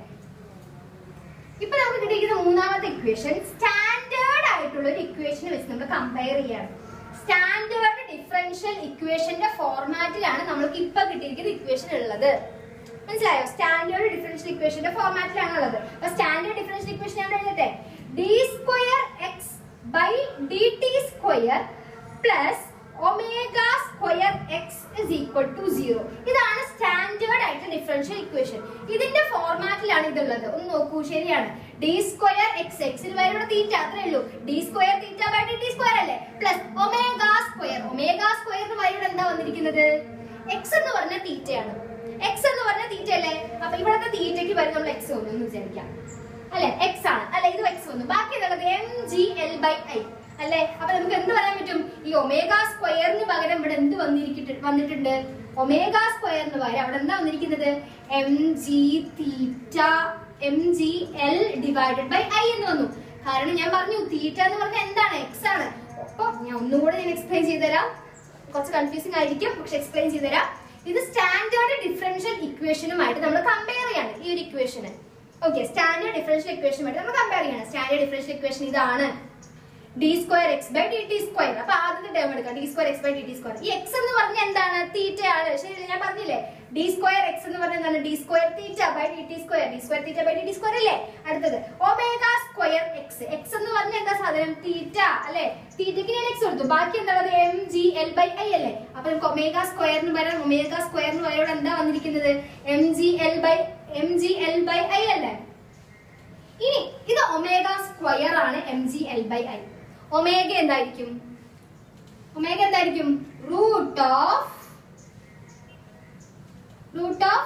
ഇപ്പൊ നമുക്ക് കിട്ടിയിരിക്കുന്ന മൂന്നാമത്തെ ഇക്വേഷൻ സ്റ്റാൻഡേർഡ് ആയിട്ടുള്ള ഒരു ഇക്വേഷൻ വെച്ച് നമ്മൾ കമ്പയർ ചെയ്യാണ് സ്റ്റാൻഡേർഡ് ഡിഫറൻഷ്യൽ ഇക്വേഷന്റെ ഫോർമാറ്റിലാണ് നമ്മൾക്ക് ഇപ്പൊ കിട്ടിയിരിക്കുന്ന ഇക്വേഷൻ ഉള്ളത് മനസ്സിലായോ സ്റ്റാൻഡേർഡ് ഡിഫറൻഷ്യൽ ഇക്വേഷന്റെ ഫോർമാറ്റിലാണ് ഉള്ളത് അപ്പൊ സ്റ്റാൻഡേർഡ് ഡിഫറൻഷ്യൽ ഇക്വേഷൻ ഞാൻ എഴുതട്ടെ D square X by D T square plus omega square X is equal to zero ഇതാണ് സ്റ്റാൻഡേർഡ് ആയിട്ട് ഡിഫറൻഷ്യൽ ഇക്വേഷൻ ഇതിന്റെ ഫോർമാറ്റിലാണ് ഇതുള്ളത് ഒന്ന് നോക്കൂ ശരിയാണ് ഡി സ്ക്വയർ എക്സ് എക്സിൽ വരെ തീറ്റ അത്രേ ഉള്ളൂ D square theta by D T square അല്ലേ പ്ലസ് ഒമേഗ സ്ക്വയർ ഒമേഗ സ്ക്വയറിന് വരെ എന്താ വന്നിരിക്കുന്നത് എക്സ് എന്ന് പറഞ്ഞ തീറ്റയാണ് എക്സ് എന്ന് പറഞ്ഞ തീറ്റ അല്ലേ അപ്പൊ ഇവിടത്തെ തീറ്റയ്ക്ക് വരെ നമ്മൾ എക്സ് വന്നു എന്ന് വിചാരിക്കാം അല്ലെ എക്സ് ആണ് അല്ലെ ഇത് എക്സ് വന്നു ബാക്കി എന്നുള്ളത് M G L by I അല്ലെ അപ്പൊ നമുക്ക് എന്ത് പറയാൻ പറ്റും ഈ ഒമേഗ സ്ക്വയറിന് പകരം ഇവിടെ എന്ത് വന്നിരിക്കട്ട് വന്നിട്ടുണ്ട് ഒമേഗ സ്ക്വയറിന് പകരം അവിടെ എന്താ വന്നിരിക്കുന്നത് M G theta M G L divided by I എന്ന് വന്നു കാരണം ഞാൻ പറഞ്ഞു തീറ്റ എന്ന് പറഞ്ഞാൽ എന്താണ് എക്സ് ആണ് അപ്പൊ ഞാൻ ഒന്നുകൂടെ ഞാൻ എക്സ്പ്ലെയിൻ ചെയ്തുതരാം കുറച്ച് കൺഫ്യൂസിംഗ് ആയിരിക്കും പക്ഷെ എക്സ്പ്ലെയിൻ ചെയ്തുതരാം ഇത് സ്റ്റാൻഡേർഡ് ഡിഫറൻഷ്യൽ ഇക്വേഷനുമായിട്ട് നമ്മൾ കമ്പയർ ചെയ്യാണ് ഈ ഒരു ഇക്വേഷന് ഓക്കെ സ്റ്റാൻഡേർഡ് ഡിഫറൻഷ്യൽ ഇക്വേഷനുമായിട്ട് നമ്മൾ കമ്പയർ ചെയ്യണം സ്റ്റാൻഡേർഡ് ഡിഫറൻഷ്യൽ ഇക്വേഷൻ ഇതാണ് D square X by D T square അപ്പൊ ആദ്യത്തെ ടേം എടുക്കാം D square X by D T square ഈ എക്സ് എന്ന് പറഞ്ഞ എന്താണ് തീറ്റ ആണ് ശരി ഞാൻ പറഞ്ഞില്ലേ ഡി സ്ക്വയർ എക്സ് എന്ന് പറഞ്ഞ എന്താണ് D square theta by D T square D square theta by D T square അല്ലേ അടുത്തത് ഒമേഗ സ്ക്വയർ എക്സ് എക്സ് എന്ന് പറഞ്ഞ എന്താ സാധനം തീറ്റ അല്ലെ തീറ്റയ്ക്ക് ഞാൻ എക്സ് കൊടുത്തു ബാക്കി എന്താണ് M G L by I അല്ലേ അപ്പൊ നമുക്ക് ഒമേഗ സ്ക്വയറിന് പകരം ഒമേഗ സ്ക്വയറിന് പകരം ഇവിടെ എന്താ വന്നിരിക്കുന്നത് M G L by M G L by I അല്ലേ ഇനി ഇത് ഒമേഗ സ്ക്വയർ ആണ് M G L by I omega എന്തായിരിക്കും ഒമേഗ എന്തായിരിക്കും root of root of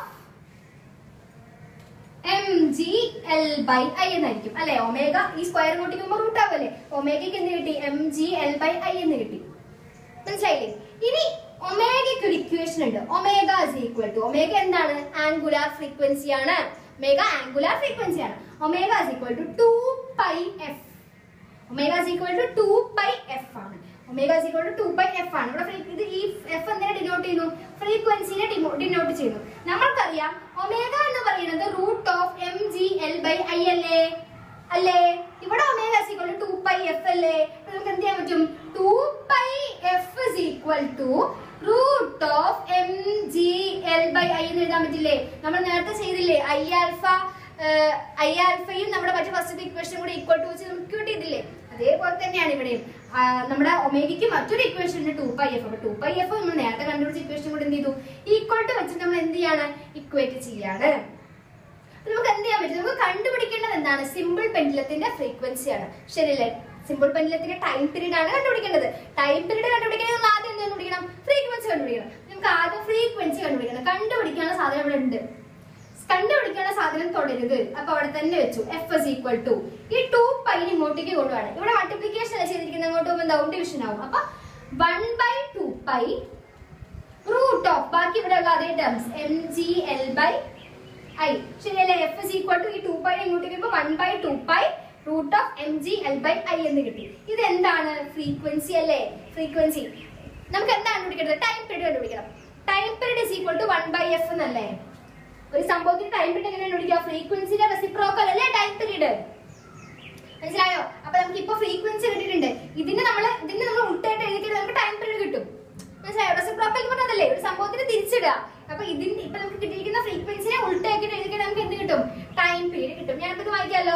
M G L by I എന്നായിരിക്കും അല്ലെ ഒമേഗ ഈ സ്ക്വയർ കൂട്ടിക്കുമ്പോൾ റൂട്ട് ആവുമല്ലേ ഒമേഗയ്ക്ക് എന്ത് കിട്ടി M G L by I എന്ന് കിട്ടി മനസ്സിലായില്ലേ ഇനി ഒമേഗയ്ക്ക് ഒരു ഇക്വേഷൻ ഉണ്ട് omega is equal to omega എന്താണ് ആംഗുലാർ ഫ്രീക്വൻസി ആണ് ഒമേഗ ആംഗുലാർ ഫ്രീക്വൻസി ആണ് omega is equal to two pi F omega is equal to two pi F ആണ് omega is equal to two pi F ആണ് ഇവിടെ free- ഇത് ഈ F എന്തിനെ denote ചെയ്യുന്നു ഫ്രീക്വൻസിനെ ഡിനോട്ട് ചെയ്യുന്നു നമ്മൾക്കറിയാം ഒമേഗ എന്ന് പറയുന്നത് root of M G L by I അല്ലേ അല്ലേ ഇവിടെ omega is equal to pi F അല്ലേ അപ്പൊ നമുക്ക് എന്ത് ചെയ്യാൻ പറ്റും two pi F is equal to root of M G L by I എന്ന് എഴുതാൻ പറ്റില്ലേ നമ്മൾ നേരത്തെ ചെയ്തില്ലേ ഐ ആൽഫ ഐ ആൽഫയും നമ്മുടെ മറ്റു ഫസ്റ്റ് ഇക്വേഷനും കൂടി ഈക്വൽ ടു വെച്ച് നമുക്ക് കിട്ടിയിട്ടില്ലേ അതേപോലെ തന്നെയാണ് ഇവിടെയും ആ, നമ്മുടെ ഒമേഗയ്ക്ക് മറ്റൊരു ഇക്വേഷൻ ഉണ്ട് ടു പൈ എഫ് അപ്പൊ ടു പൈ എഫ് നമ്മൾ നേരത്തെ കണ്ടുപിടിച്ച ഇക്വേഷൻ കൂടി എന്ത് ചെയ്തു ഈക്വൽ ടു വെച്ചിട്ട് നമ്മൾ എന്ത് ചെയ്യാണ് ഇക്വേറ്റ് ചെയ്യാണ് അപ്പൊ നമുക്ക് എന്ത് ചെയ്യാൻ പറ്റും നമുക്ക് കണ്ടുപിടിക്കേണ്ടത് എന്താണ് സിമ്പിൾ പെൻഡുലത്തിന്റെ ഫ്രീക്വൻസി ആണ് ശരിയല്ലേ സിമ്പിൾ പെൻഡുലത്തിന്റെ ടൈം പീരീഡ് ആണ് കണ്ടുപിടിക്കേണ്ടത് ടൈം പീരീഡ് കണ്ടുപിടിക്കണമെങ്കിൽ നമ്മൾ ആദ്യം എന്ത് കണ്ടുപിടിക്കണം ഫ്രീക്വൻസി കണ്ടുപിടിക്കണം നമുക്ക് ആദ്യം ഫ്രീക്വൻസി കണ്ടുപിടിക്കണം കണ്ടുപിടിക്കാനുള്ള സാധനം ഇവിടെ ഉണ്ട് കണ്ടുപിടിക്കാനുള്ള സാധനം തുടരുത് അപ്പൊ അവിടെ തന്നെ വെച്ചു എഫ് എസ് ഈക്വൽ ടു ഈ ടു പൈന് ഇങ്ങോട്ടേക്ക് കൊണ്ടുപോകണം ഇവിടെ മൾട്ടിപ്ലിക്കേഷൻ അല്ല ചെയ്തിരിക്കുന്നത് അങ്ങോട്ട് പോകുമ്പോൾ എന്താവും ഡിവിഷൻ ആവും അപ്പൊ one by two pi root of ബാക്കി ഇവിടെ ഉള്ള അതേ terms M G L by I ശരിയല്ലേ എഫ് ഇസ് ഈക്വൽ ടു ഈ ടു പൈ ഇങ്ങോട്ടേക്ക് വരുമ്പോൾ one by two pi root of M G L by I എന്ന് കിട്ടി ഇത് എന്താണ് ഫ്രീക്വൻസി അല്ലേ ഫ്രീക്വൻസി നമുക്ക് എന്താണ് കണ്ടുപിടിക്കേണ്ടത് ടൈം പീരീഡ് കണ്ടുപിടിക്കണം time period is equal to one by F എന്നല്ലേ ഒരു സംഭവത്തിന് ടൈം പീരീഡ് എങ്ങനെ കണ്ടുപിടിക്കുക ഫ്രീക്വൻസിയുടെ റെസിപ്രോക്കൽ അല്ലേ ടൈം പീരീഡ് മനസ്സിലായോ അപ്പൊ നമുക്ക് ഇപ്പൊ ഫ്രീക്വൻസി കിട്ടിയിട്ടുണ്ട് ഇതിന് നമ്മൾ ഇതിന് നമ്മൾ ഉൾട്ടായിട്ട് എഴുതിയിട്ട് നമുക്ക് ടൈം പീരീഡ് കിട്ടും മനസ്സിലായോ റെസിപ്രോക്കൽ എന്ന് പറഞ്ഞതല്ലേ ഒരു സംഭവത്തിന് തിരിച്ചിടുക അപ്പൊ ഇതിന് ഇപ്പൊ നമുക്ക് കിട്ടിയിരിക്കുന്ന ഫ്രീക്വൻസിനെ ഉൾട്ടാക്കിയിട്ട് എഴുതിയിട്ട് നമുക്ക് എന്ത് കിട്ടും ടൈം പീരീഡ് കിട്ടും ഞാനിപ്പോ ഇത് വായിക്കാലോ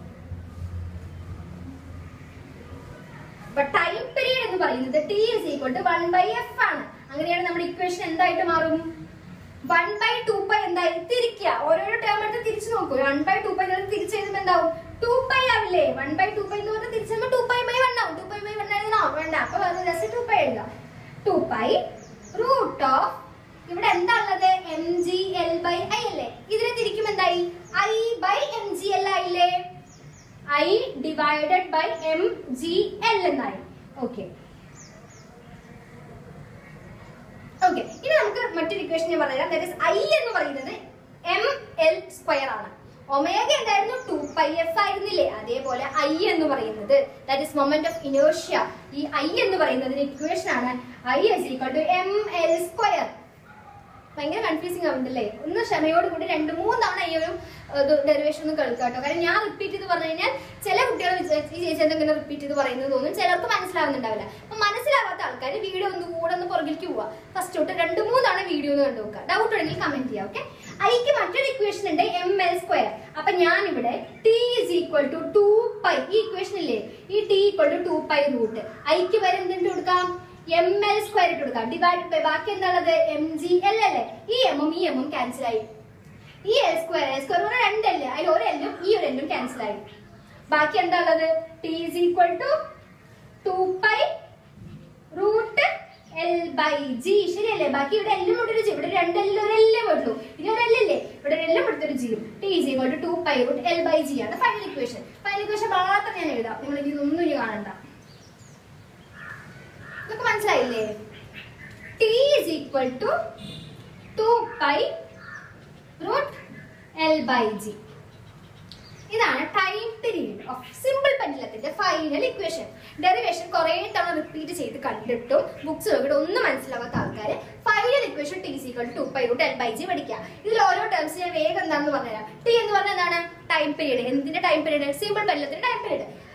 അപ്പൊ ടൈം പീരീഡ് എന്ന് പറയുന്നത് T is equal to one by F ആണ് അങ്ങനെയാണ് നമ്മുടെ ഇക്വേഷൻ എന്തായിട്ട് മാറും വൺ ബൈ ടു പൈ എന്തായി തിരിക്കുക ഓരോരോ ടേം എടുത്ത് തിരിച്ചു നോക്കൂ വൺ ബൈ ടു പൈ തിരിച്ചു എഴുതുമ്പോൾ എന്താവും ടു പൈ ആവില്ലേ വൺ ബൈ ടു പൈ എന്ന് പറഞ്ഞാൽ തിരിച്ചു ടു പൈ ബൈ വൺ ആവും ടു പൈ ബൈ വൺ എഴുതണോ വേണ്ട അപ്പൊ ജസ്റ്റ് ടു പൈ എഴുതാം ടു പൈ റൂട്ട് ഓഫ് ഇവിടെ എന്താ ഉള്ളത് M G L by I അല്ലേ ഇതിനെ തിരിക്കും എന്തായി I by M G L ആയില്ലേ I divided by M G L എന്നായി ഓക്കെ ഓക്കെ ഇനി നമുക്ക് മറ്റൊരു ഇക്വേഷൻ ഞാൻ പറഞ്ഞുതരാം ദാറ്റ് ഇസ് ഐ എന്ന് പറയുന്നത് എം എൽ സ്ക്വയർ ആണ് ഒമേഗ എന്തായിരുന്നു ടു പൈ എഫ് ആയിരുന്നില്ലേ അതേപോലെ ഐ എന്ന് പറയുന്നത് that is moment of inertia ഈ ഐ എന്ന് പറയുന്നതിന് ഇക്വേഷൻ ആണ് I is equal to M L square ഭയങ്കര കൺഫ്യൂസിങ് ആവുന്നുണ്ടല്ലേ ഒന്ന് ക്ഷമയോട് കൂടി രണ്ട് മൂന്ന് തവണ ഈ ഒരു ഡെറിവേഷൻ ഒന്ന് കേൾക്കുക കേട്ടോ കാരണം ഞാൻ റിപ്പീറ്റ് ചെയ്ത് പറഞ്ഞു കഴിഞ്ഞാൽ ചില കുട്ടികൾ വിചാരിച്ച് ഈ ചേച്ചി എന്തെങ്കിലും റിപ്പീറ്റ് ചെയ്ത് പറയുന്നത് തോന്നും ചിലർക്ക് മനസ്സിലാവുന്നുണ്ടാവില്ല അപ്പൊ മനസ്സിലാവാത്ത ആൾക്കാർ വീഡിയോ ഒന്ന് കൂടെ ഒന്ന് പുറകിലേക്ക് പോവുക ഫസ്റ്റ് തൊട്ട് രണ്ട് മൂന്ന് തവണ വീഡിയോ ഒന്ന് കണ്ടു നോക്കുക ഡൗട്ട് ഉണ്ടെങ്കിൽ കമന്റ് ചെയ്യാം ഓക്കെ ഐക്ക് മറ്റൊരു ഇക്വേഷൻ ഉണ്ട് എം എൽ സ്ക്വയർ അപ്പൊ ഞാൻ ഇവിടെ T is equal to two pi ഈ ഇക്വേഷൻ ഇല്ലേ ഈ T equal to two pi root ഐക്ക് വരെ എന്തിട്ട് കൊടുക്കാം എം എൽ സ്ക്വയർ ഇട്ട് കൊടുക്കാം ഡിവൈഡ് ബൈ ബാക്കി എന്താണത് എം ജി എൽ അല്ലേ ഈ എമ്മും ഈ എമ്മും ക്യാൻസൽ ആയി ഈ എൽ സ്ക്വയർ എൽ സ്ക്വയർ പറഞ്ഞാൽ രണ്ടല്ലേ അതിൽ ഒരു എല്ലും ഈ ഒരു എല്ലും ക്യാൻസൽ ആയി ബാക്കി എന്താ ഉള്ളത് T is equal to two pi root L by G ശരിയല്ലേ ബാക്കി ഇവിടെ എല്ലും ഇവിടെ ഒരു ജി ഇവിടെ രണ്ട് എല്ലും ഒരു എല്ലേ ഉള്ളൂ ഇനി ഒരു എല്ലല്ലേ ഇവിടെ ഒരു എല്ലും ഇവിടുത്തെ ഒരു ജിയും T is equal to two pi root L by G ആണ് ഫൈനൽ ഇക്വേഷൻ ഫൈനൽ ഇക്വേഷൻ മാത്രം ഞാൻ എഴുതാം നിങ്ങൾ ഇതൊന്നും ഇനി കാണണ്ട നിങ്ങൾക്ക് മനസ്സിലായില്ലേ T is equal to two pi root L by G ഇതാണ് ടൈം പീരീഡ് ഓഫ് സിമ്പിൾ പെൻഡലത്തിന്റെ ഫൈനൽ ഇക്വേഷൻ ഡെറിവേഷൻ കുറെ തവണ റിപ്പീറ്റ് ചെയ്ത് കണ്ടിട്ടും ബുക്സ് നോക്കിയിട്ട് ഒന്നും മനസ്സിലാവാത്ത ആൾക്കാർ final equation T is equal to pi root L by G പഠിക്കുക ഇതിൽ ഓരോ ടേംസ് ഞാൻ വേഗം എന്താണെന്ന് പറഞ്ഞുതരാം ടി എന്ന് പറഞ്ഞാൽ എന്താണ് ടൈം പീരീഡ് എന്തിന്റെ ടൈം പീരീഡ് സിമ്പിൾ പെൻഡലത്തിന്റെ time period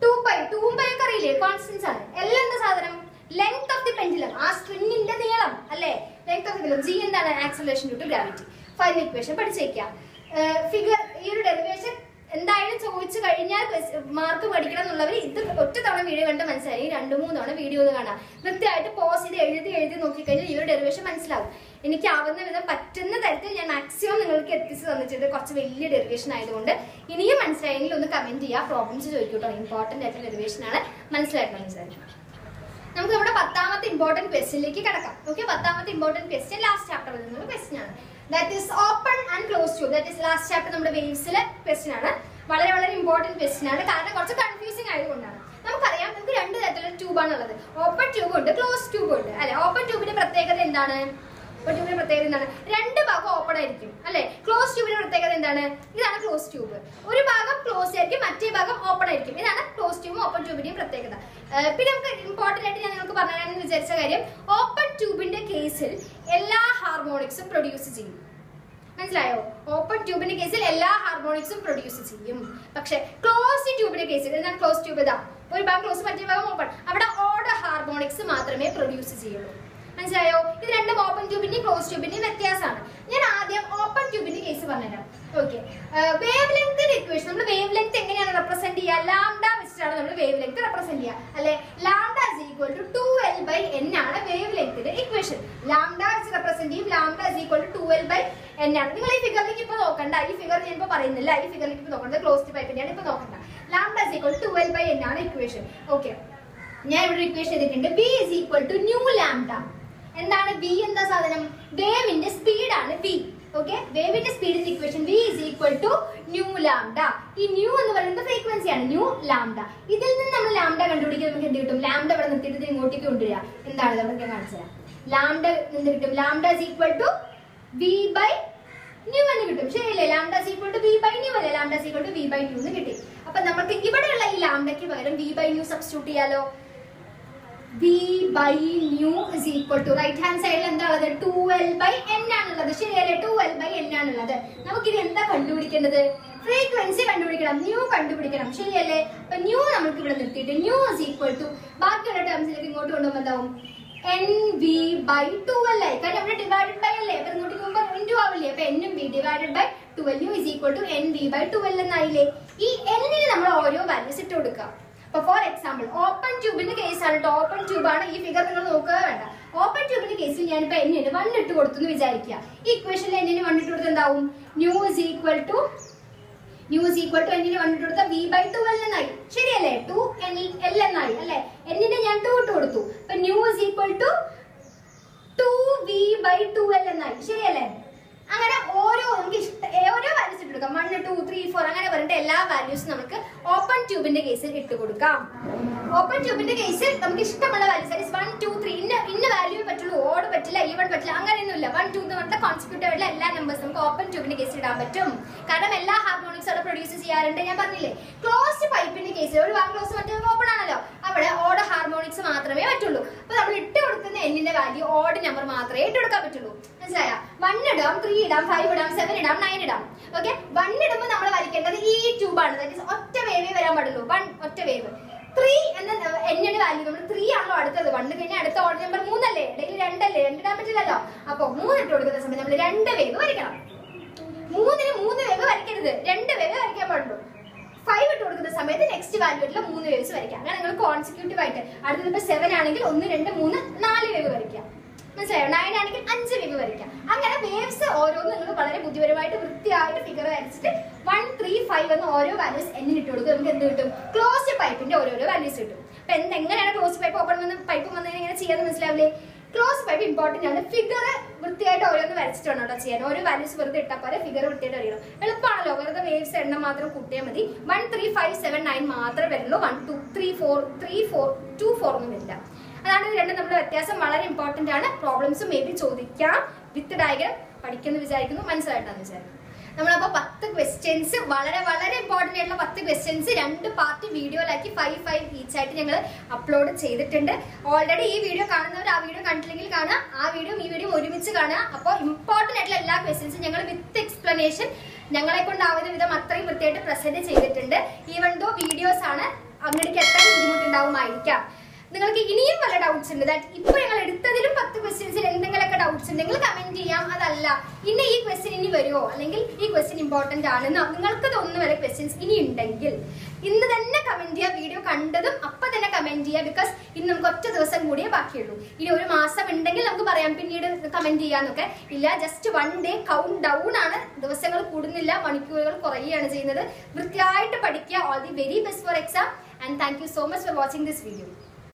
two pi two pi ഒക്കെ അറിയില്ലേ കോൺസ്റ്റൻസ് ആണ് എൽ എന്ന സാധനം ലെങ്ത് ഓഫ് ദി പെൻഡിലം ആ സ്ട്രിങ്ങിന്റെ നീളം അല്ലേ length of the pendulum G എന്താണ് acceleration to gravity final equation പഠിച്ചേക്കാം ഫിഗർ ഈ ഒരു ഡെറിവേഷൻ എന്തായാലും ചോദിച്ചു കഴിഞ്ഞാൽ മാർക്ക് പഠിക്കണം എന്നുള്ളവർ ഇത് ഒറ്റ തവണ വീഡിയോ കണ്ട് മനസ്സിലായി രണ്ട് മൂന്ന് തവണ വീഡിയോ ഒന്ന് കാണാം കൃത്യമായിട്ട് പോസ് ചെയ്ത് എഴുതി എഴുതി നോക്കിക്കഴിഞ്ഞാൽ ഈ ഒരു ഡെറിവേഷൻ മനസ്സിലാവും എനിക്ക് ആവുന്ന വിധം പറ്റുന്ന തരത്തിൽ ഞാൻ മാക്സിമം നിങ്ങൾക്ക് എത്തിച്ചു തന്നിട്ടുണ്ട് കുറച്ച് വലിയ ഡെറിവേഷൻ ആയതുകൊണ്ട് ഇനിയും മനസ്സിലായെങ്കിൽ ഒന്ന് കമന്റ് ചെയ്യുക പ്രോബ്ലംസ് ചോദിക്കൂട്ടോ ഇമ്പോർട്ടന്റ് ആയിട്ടുള്ള ഡെറിവേഷൻ ആണ് മനസ്സിലായിട്ട് മനസ്സിലാക്കണം നമുക്ക് നമ്മുടെ പത്താമത്തെ ഇമ്പോർട്ടന്റ് ക്വസ്റ്റ്യനിലേക്ക് കിടക്കാം ഓക്കെ പത്താമത്തെ ഇമ്പോർട്ടന്റ് ക്വസ്റ്റ്യൻ ലാസ്റ്റ് ചാപ്റ്ററിൽ നിന്നുള്ള ക്വസ്റ്റ്യൻ ആണ് that is open and close tube that is last chapter നമ്മുടെ വേവ്സിലെ ക്വസ്റ്റ്യൻ ആണ് വളരെ വളരെ ഇമ്പോർട്ടന്റ് ക്വസ്റ്റ്യൻ ആണ് കാരണം കുറച്ച് കൺഫ്യൂസിംഗ് ആയതുകൊണ്ടാണ് നമുക്കറിയാം നമുക്ക് രണ്ട് തരത്തിലുള്ള ട്യൂബാണ് ഉള്ളത് ഓപ്പൺ ട്യൂബ് ഉണ്ട് ക്ലോസ് ട്യൂബ് ഉണ്ട് അല്ലെ ഓപ്പൺ ട്യൂബിന്റെ പ്രത്യേകത എന്താണ് ഓപ്പൺ ട്യൂബിന്റെ പ്രത്യേകത എന്താണ് രണ്ട് ഭാഗം ഓപ്പൺ ആയിരിക്കും അല്ലെ ക്ലോസ് ട്യൂബിന്റെ പ്രത്യേകത എന്താണ് ഇതാണ് ക്ലോസ് ട്യൂബ് ഒരു ഭാഗം ക്ലോസ് ആയിരിക്കും മറ്റേ ഭാഗം ഓപ്പൺ ആയിരിക്കും ഇതാണ് ക്ലോസ് ട്യൂബും ഓപ്പൺ ട്യൂബിന്റെയും പ്രത്യേകത ഏർ പിന്നെ നമുക്ക് ഇമ്പോർട്ടന്റ് ആയിട്ട് ഞാൻ നിങ്ങൾക്ക് പറഞ്ഞുതരാമെന്ന് വിചാരിച്ച കാര്യം ഓപ്പൺ ട്യൂബിന്റെ കേസിൽ എല്ലാ ഹാർമോണിക്സും പ്രൊഡ്യൂസ് ചെയ്യും മനസ്സിലായോ ഓപ്പൺ ട്യൂബിന്റെ കേസിൽ എല്ലാ ഹാർമോണിക്സും പ്രൊഡ്യൂസ് ചെയ്യും പക്ഷെ ക്ലോസ് ട്യൂബിന്റെ കേസിൽ എന്താണ് ക്ലോസ് ട്യൂബ് ഇതാ ഒരു ഭാഗം ക്ലോസ് മറ്റേ ഭാഗം ഓപ്പൺ അവിടെ ഓർഡർ ഹാർമോണിക്സ് മാത്രമേ പ്രൊഡ്യൂസ് ചെയ്യുള്ളൂ മനസ്സിലായോ ഇത് രണ്ടും ഓപ്പൺ ട്യൂബിന്റെയും ക്ലോസ് ട്യൂബിന്റെയും വ്യത്യാസമാണ് ഞാൻ ആദ്യം ഓപ്പൺ ട്യൂബിന്റെ കേസ് പറഞ്ഞുതരാം ഓക്കെ വേവ് ലെങ്ത്തിന്റെ ഇക്വേഷൻ നമ്മൾ വേവ് ലെങ്ത് എങ്ങനെയാണ് റെപ്രസെന്റ് ചെയ്യുക ലാംഡ വെച്ചിട്ടാണ് നമ്മൾ വേവ് ലെങ്ത് റെപ്രസെന്റ് ചെയ്യുക അല്ലെ lambda is equal to two L by N ആണ് വേവ് ലെങ്ത്തിന്റെ ഇക്വേഷൻ ലാംഡ വെച്ച് റെപ്രസെന്റ് ചെയ്യും lambda is equal to two L by N ആണ് നിങ്ങൾ ഈ ഫിഗറിലേക്ക് ഇപ്പൊ നോക്കണ്ട ഈ ഫിഗർ ഞാൻ ഇപ്പൊ പറയുന്നില്ല ഈ ഫിഗറിലേക്ക് ഇപ്പൊ നോക്കണ്ട ക്ലോസ്ഡ് പൈപ്പിന്റെയാണ് ഇപ്പൊ നോക്കണ്ട lambda is equal to L by N ആണ് ഇക്വേഷൻ ഓക്കെ ഞാൻ ഇവിടെ ഇക്വേഷൻ ചെയ്തിട്ടുണ്ട് B is equal to nu lambda എന്താണ് വി എന്താ സാധനം വേവിന്റെ സ്പീഡാണ് വി ഓക്കെ വേവിന്റെ സ്പീഡിന്റെ equation V is equal to nu lambda ഈ ന്യൂ എന്ന് പറയുന്നത് ഫ്രീക്വൻസി ആണ് ന്യൂ ലാംഡ ഇതിൽ നിന്ന് നമ്മൾ ലാംഡ കണ്ടുപിടിക്കാൻ നമുക്ക് എന്ത് കിട്ടും ലാംഡ ഇവിടെ നിർത്തിയിട്ട് ഇത് ഇങ്ങോട്ടേക്ക് കൊണ്ടുവരിക എന്താണ് നമുക്ക് ഞാൻ കാണിച്ചു തരാം ലാംഡ നിന്ന് കിട്ടും lambda is equal to V by nu എന്ന് കിട്ടും ശരിയല്ലേ lambda is equal to V by nu അല്ലേ lambda is equal to V by nu എന്ന് കിട്ടി അപ്പൊ നമുക്ക് ഇവിടെയുള്ള ഈ ലാംഡയ്ക്ക് പകരം വി ബൈ ന്യൂ സബ്സ്റ്റിറ്റ്യൂട്ട് ചെയ്യാലോ V by nu is equal to right hand സൈഡിൽ എന്താ ഉള്ളത് ടു എൽ ബൈ എൻ ആണുള്ളത് ശരിയല്ലേ ടു എൽ ബൈ എൻ ആണുള്ളത് നമുക്കിത് എന്താ കണ്ടുപിടിക്കേണ്ടത് ഫ്രീക്വൻസി കണ്ടുപിടിക്കണം ന്യൂ കണ്ടുപിടിക്കണം ശരിയല്ലേ അപ്പൊ ന്യൂ നമുക്ക് ഇവിടെ നിർത്തിയിട്ട് ന്യൂ ഇസ് ഈക്വൽ ടു ബാക്കിയുള്ള ടേംസിലേക്ക് ഇങ്ങോട്ട് കൊണ്ടുപോകുമ്പോൾ എന്താവും എൻ വി ബൈ ട്വൽവ് ആയി കാരണം ഇവിടെ ഡിവൈഡഡ് ബൈ അല്ലേ അപ്പൊ ഇങ്ങോട്ട് പോകുമ്പോൾ ഇൻറ്റു ആവില്ലേ അപ്പൊ എന്നും V divided by twelve is equal to N V by twelve എന്നായില്ലേ ഈ എന്നിന് നമ്മൾ ഓരോ വാല്യൂസ് ഇട്ട് കൊടുക്കാം അപ്പൊ ഫോർ എക്സാമ്പിൾ ഓപ്പൺ ട്യൂബിന്റെ കേസാണ് കേട്ടോ ഓപ്പൺ ട്യൂബ് ആണ് ഈ ഫിഗർ നിങ്ങൾ നോക്കുക വേണ്ട ഓപ്പൺ ട്യൂബിന്റെ കേസിൽ ഞാനിപ്പോ എന്നിന് വൺ ഇട്ട് കൊടുത്തു എന്ന് വിചാരിക്കുക ഈ ഇക്വേഷനിൽ എന്നിന് വൺ ഇട്ട് കൊടുത്ത് എന്താവും nu is equal to nu is equal to എന്നിന് വൺ ഇട്ട് കൊടുത്ത വി ബൈ ടു എൽ എന്നായി ശരിയല്ലേ ടു എൽ എൽ എന്നായി അല്ലെ എന്നിന് ഞാൻ ടു ഇട്ട് കൊടുത്തു അപ്പൊ nu is equal to two V by two L എന്നായി ശരിയല്ലേ അങ്ങനെ ഓരോ നമുക്ക് ഇഷ്ട ഓരോ വാല്യൂസ് ഇട്ട് കൊടുക്കാം വൺ ടു ത്രീ ഫോർ അങ്ങനെ പറഞ്ഞിട്ട് എല്ലാ വാല്യൂസും നമുക്ക് ഓപ്പൺ ട്യൂബിന്റെ കേസിൽ ഇട്ട് കൊടുക്കാം ഓപ്പൺ ട്യൂബിന്റെ കേസിൽ നമുക്ക് ഇഷ്ടമുള്ള വാല്യൂസ് വൺ ടു ത്രീ ഇന്ന ഇന്ന വാല്യൂ പറ്റുള്ളൂ ഓട് പറ്റില്ല ഈവൺ പറ്റില്ല അങ്ങനെയൊന്നുമില്ല വൺ ടു എന്ന് പറഞ്ഞിട്ട് കോൺസിക്യൂട്ടീവ് ആയിട്ടുള്ള എല്ലാ നമ്പേഴ്സ് നമുക്ക് ഓപ്പൺ ട്യൂബിന്റെ കേസിൽ ഇടാൻ പറ്റും കാരണം എല്ലാ ഹാർമോണിക്സ് അവിടെ പ്രൊഡ്യൂസ് ചെയ്യാറുണ്ട് ഞാൻ പറഞ്ഞില്ലേ ക്ലോസ്ഡ് പൈപ്പിന്റെ കേസിൽ ഒരു വാ ക്ലോസ് മറ്റേ ഓപ്പൺ ആണല്ലോ അവിടെ ഓട് ഹാർമോണിക്സ് മാത്രമേ പറ്റുള്ളൂ അപ്പൊ നമ്മൾ ഇട്ട് കൊടുക്കുന്ന എന്നിന്റെ വാല്യൂ ഓഡ് നമ്പർ മാത്രമേ ഇട്ട് കൊടുക്കാൻ പറ്റുള്ളൂ മനസ്സിലായ വൺ ഇടാം ത്രീ ഇടാം ഫൈവ് ഇടാം സെവൻ ഇടാം നയൻ ഇടാം ഓക്കെ വൺ ഇടുമ്പോൾ നമ്മൾ വരയ്ക്കേണ്ടത് ഈ ട്യൂബാണ് ദാറ്റ് is ഒറ്റ വേവേ വരാൻ പാടുള്ളൂ വൺ ഒറ്റ വേവ് ത്രീ എന്ന എന്നിന്റെ വാല്യൂ നമ്മൾ ത്രീ ആണല്ലോ അടുത്തത് വൺ കഴിഞ്ഞാൽ അടുത്ത ഓർഡർ നമ്പർ മൂന്നല്ലേ ഇടയിൽ രണ്ടല്ലേ രണ്ട് ഇടാൻ പറ്റില്ലല്ലോ അപ്പൊ മൂന്ന് ഇട്ട് കൊടുക്കുന്ന സമയത്ത് നമ്മൾ രണ്ട് വേവ് വരയ്ക്കണം മൂന്നിന് മൂന്ന് വേവ് വരയ്ക്കരുത് രണ്ട് വേവ് വരയ്ക്കാൻ പാടുള്ളൂ ഫൈവ് ഇട്ട് കൊടുക്കുന്ന സമയത്ത് നെക്സ്റ്റ് വാല്യൂ ആയിട്ടുള്ള മൂന്ന് വേവ്സ് വരയ്ക്കാം അങ്ങനെ നിങ്ങൾ കോൺസിക്യൂട്ടീവ് ആയിട്ട് അടുത്തത് ഇപ്പൊ സെവൻ ആണെങ്കിൽ ഒന്ന് രണ്ട് മൂന്ന് നാല് വേവ് വരയ്ക്കാം മനസ്സിലായോ നയൻ ആണെങ്കിൽ അഞ്ച് വേവ് വരയ്ക്കാം അങ്ങനെ വേവ്സ് ഓരോന്ന് നിങ്ങൾ വളരെ ബുദ്ധിപരമായിട്ട് വൃത്തിയായിട്ട് ഫിഗർ വരച്ചിട്ട് വൺ ത്രീ ഫൈവ് എന്ന് ഓരോ വാല്യൂസ് എന്നിട്ട് ഇട്ട് കൊടുക്കും നമുക്ക് എന്ത് കിട്ടും ക്ലോസ്ഡ് പൈപ്പിന്റെ ഓരോരോ വാല്യൂസ് കിട്ടും അപ്പൊ എന്ത് എങ്ങനെയാണ് ക്ലോസ് പൈപ്പ് ഓപ്പൺ വന്ന് പൈപ്പ് വന്നതിന് എങ്ങനെ ചെയ്യാന്ന് മനസ്സിലാവില്ലേ ക്ലോസ് പൈപ്പ് ഇമ്പോർട്ടന്റ് ആണ് ഫിഗർ വൃത്തിയായിട്ട് ഓരോന്ന് വരച്ചിട്ട് വേണം കേട്ടോ ചെയ്യാൻ ഓരോ വാല്യൂസ് വെറുതെ ഇട്ടാൽ പോലെ ഫിഗർ വൃത്തിയായിട്ട് അറിയണം എളുപ്പമാണല്ലോ വെറുതെ വേവ്സ് എണ്ണം മാത്രം കൂട്ടിയാൽ മതി one three five seven nine മാത്രമേ വരുള്ളൂ one two three four three four two four ഒന്നും വരില്ല അതാണ് ഇത് രണ്ടും തമ്മിലുള്ള വ്യത്യാസം വളരെ ഇമ്പോർട്ടന്റ് ആണ് പ്രോബ്ലംസ് മേ ബി ചോദിക്കാം വിത്ത് ഡയഗ്രം പഠിക്കുന്നു വിചാരിക്കുന്നു മനസ്സിലായിട്ടാന്ന് വിചാരിക്കുന്നു നമ്മളപ്പോ പത്ത് ക്വസ്റ്റ്യൻസ് വളരെ വളരെ ഇമ്പോർട്ടന്റ് ആയിട്ടുള്ള പത്ത് ക്വസ്റ്റ്യൻസ് രണ്ട് പാർട്ട് വീഡിയോയിലാക്കി ഫൈവ് ഫൈവ് ഈച്ച് ആയിട്ട് ഞങ്ങൾ അപ്ലോഡ് ചെയ്തിട്ടുണ്ട് ഓൾറെഡി ഈ വീഡിയോ കാണുന്നവർ ആ വീഡിയോ കണ്ടില്ലെങ്കിൽ കാണുക ആ വീഡിയോ ഈ വീഡിയോ ഒരുമിച്ച് കാണുക അപ്പോൾ ഇമ്പോർട്ടന്റ് ആയിട്ടുള്ള എല്ലാ ക്വസ്റ്റ്യൻസും ഞങ്ങൾ വിത്ത് എക്സ്പ്ലനേഷൻ ഞങ്ങളെ കൊണ്ടാവുന്ന വിധം അത്രയും വൃത്തിയായിട്ട് പ്രസന്റ് ചെയ്തിട്ടുണ്ട് ഈവൻ ദോ വീഡിയോസ് ആണ് അങ്ങോട്ടേക്ക് എത്താൻ ബുദ്ധിമുട്ടുണ്ടാവുമായിരിക്കാം നിങ്ങൾക്ക് ഇനിയും പല ഡൗട്ട്സ് ഉണ്ട് ദാറ്റ് ഇപ്പൊ ഞങ്ങൾ എടുത്തതിലും പത്ത് ക്വസ്റ്റ്യൻസിൽ എന്തെങ്കിലുമൊക്കെ ഡൗട്ട്സ് ഉണ്ടെങ്കിൽ കമന്റ് ചെയ്യാം അതല്ല ഇന്ന ഈ ക്വസ്റ്റ്യൻ ഇനി വരുമോ അല്ലെങ്കിൽ ഈ ക്വസ്റ്റ്യൻ ഇമ്പോർട്ടന്റ് ആണെന്നോ നിങ്ങൾക്ക് തോന്നുന്ന വരെ ക്വസ്റ്റ്യൻസ് ഇനി ഉണ്ടെങ്കിൽ ഇന്ന് തന്നെ കമന്റ് ചെയ്യുക വീഡിയോ കണ്ടതും അപ്പൊ തന്നെ കമന്റ് ചെയ്യുക ബിക്കോസ് ഇന്ന് നമുക്ക് ഒറ്റ ദിവസം കൂടിയേ ബാക്കിയുള്ളൂ ഇനി ഒരു മാസം ഉണ്ടെങ്കിൽ നമുക്ക് പറയാം പിന്നീട് കമന്റ് ചെയ്യാന്നൊക്കെ ഇല്ല just one day countdown ആണ് ദിവസങ്ങൾ കൂടുന്നില്ല മണിക്കൂറുകൾ കുറയുകയാണ് ചെയ്യുന്നത് വൃത്തിയായിട്ട് പഠിക്കുക all the very best for exam and thank you so much for watching this video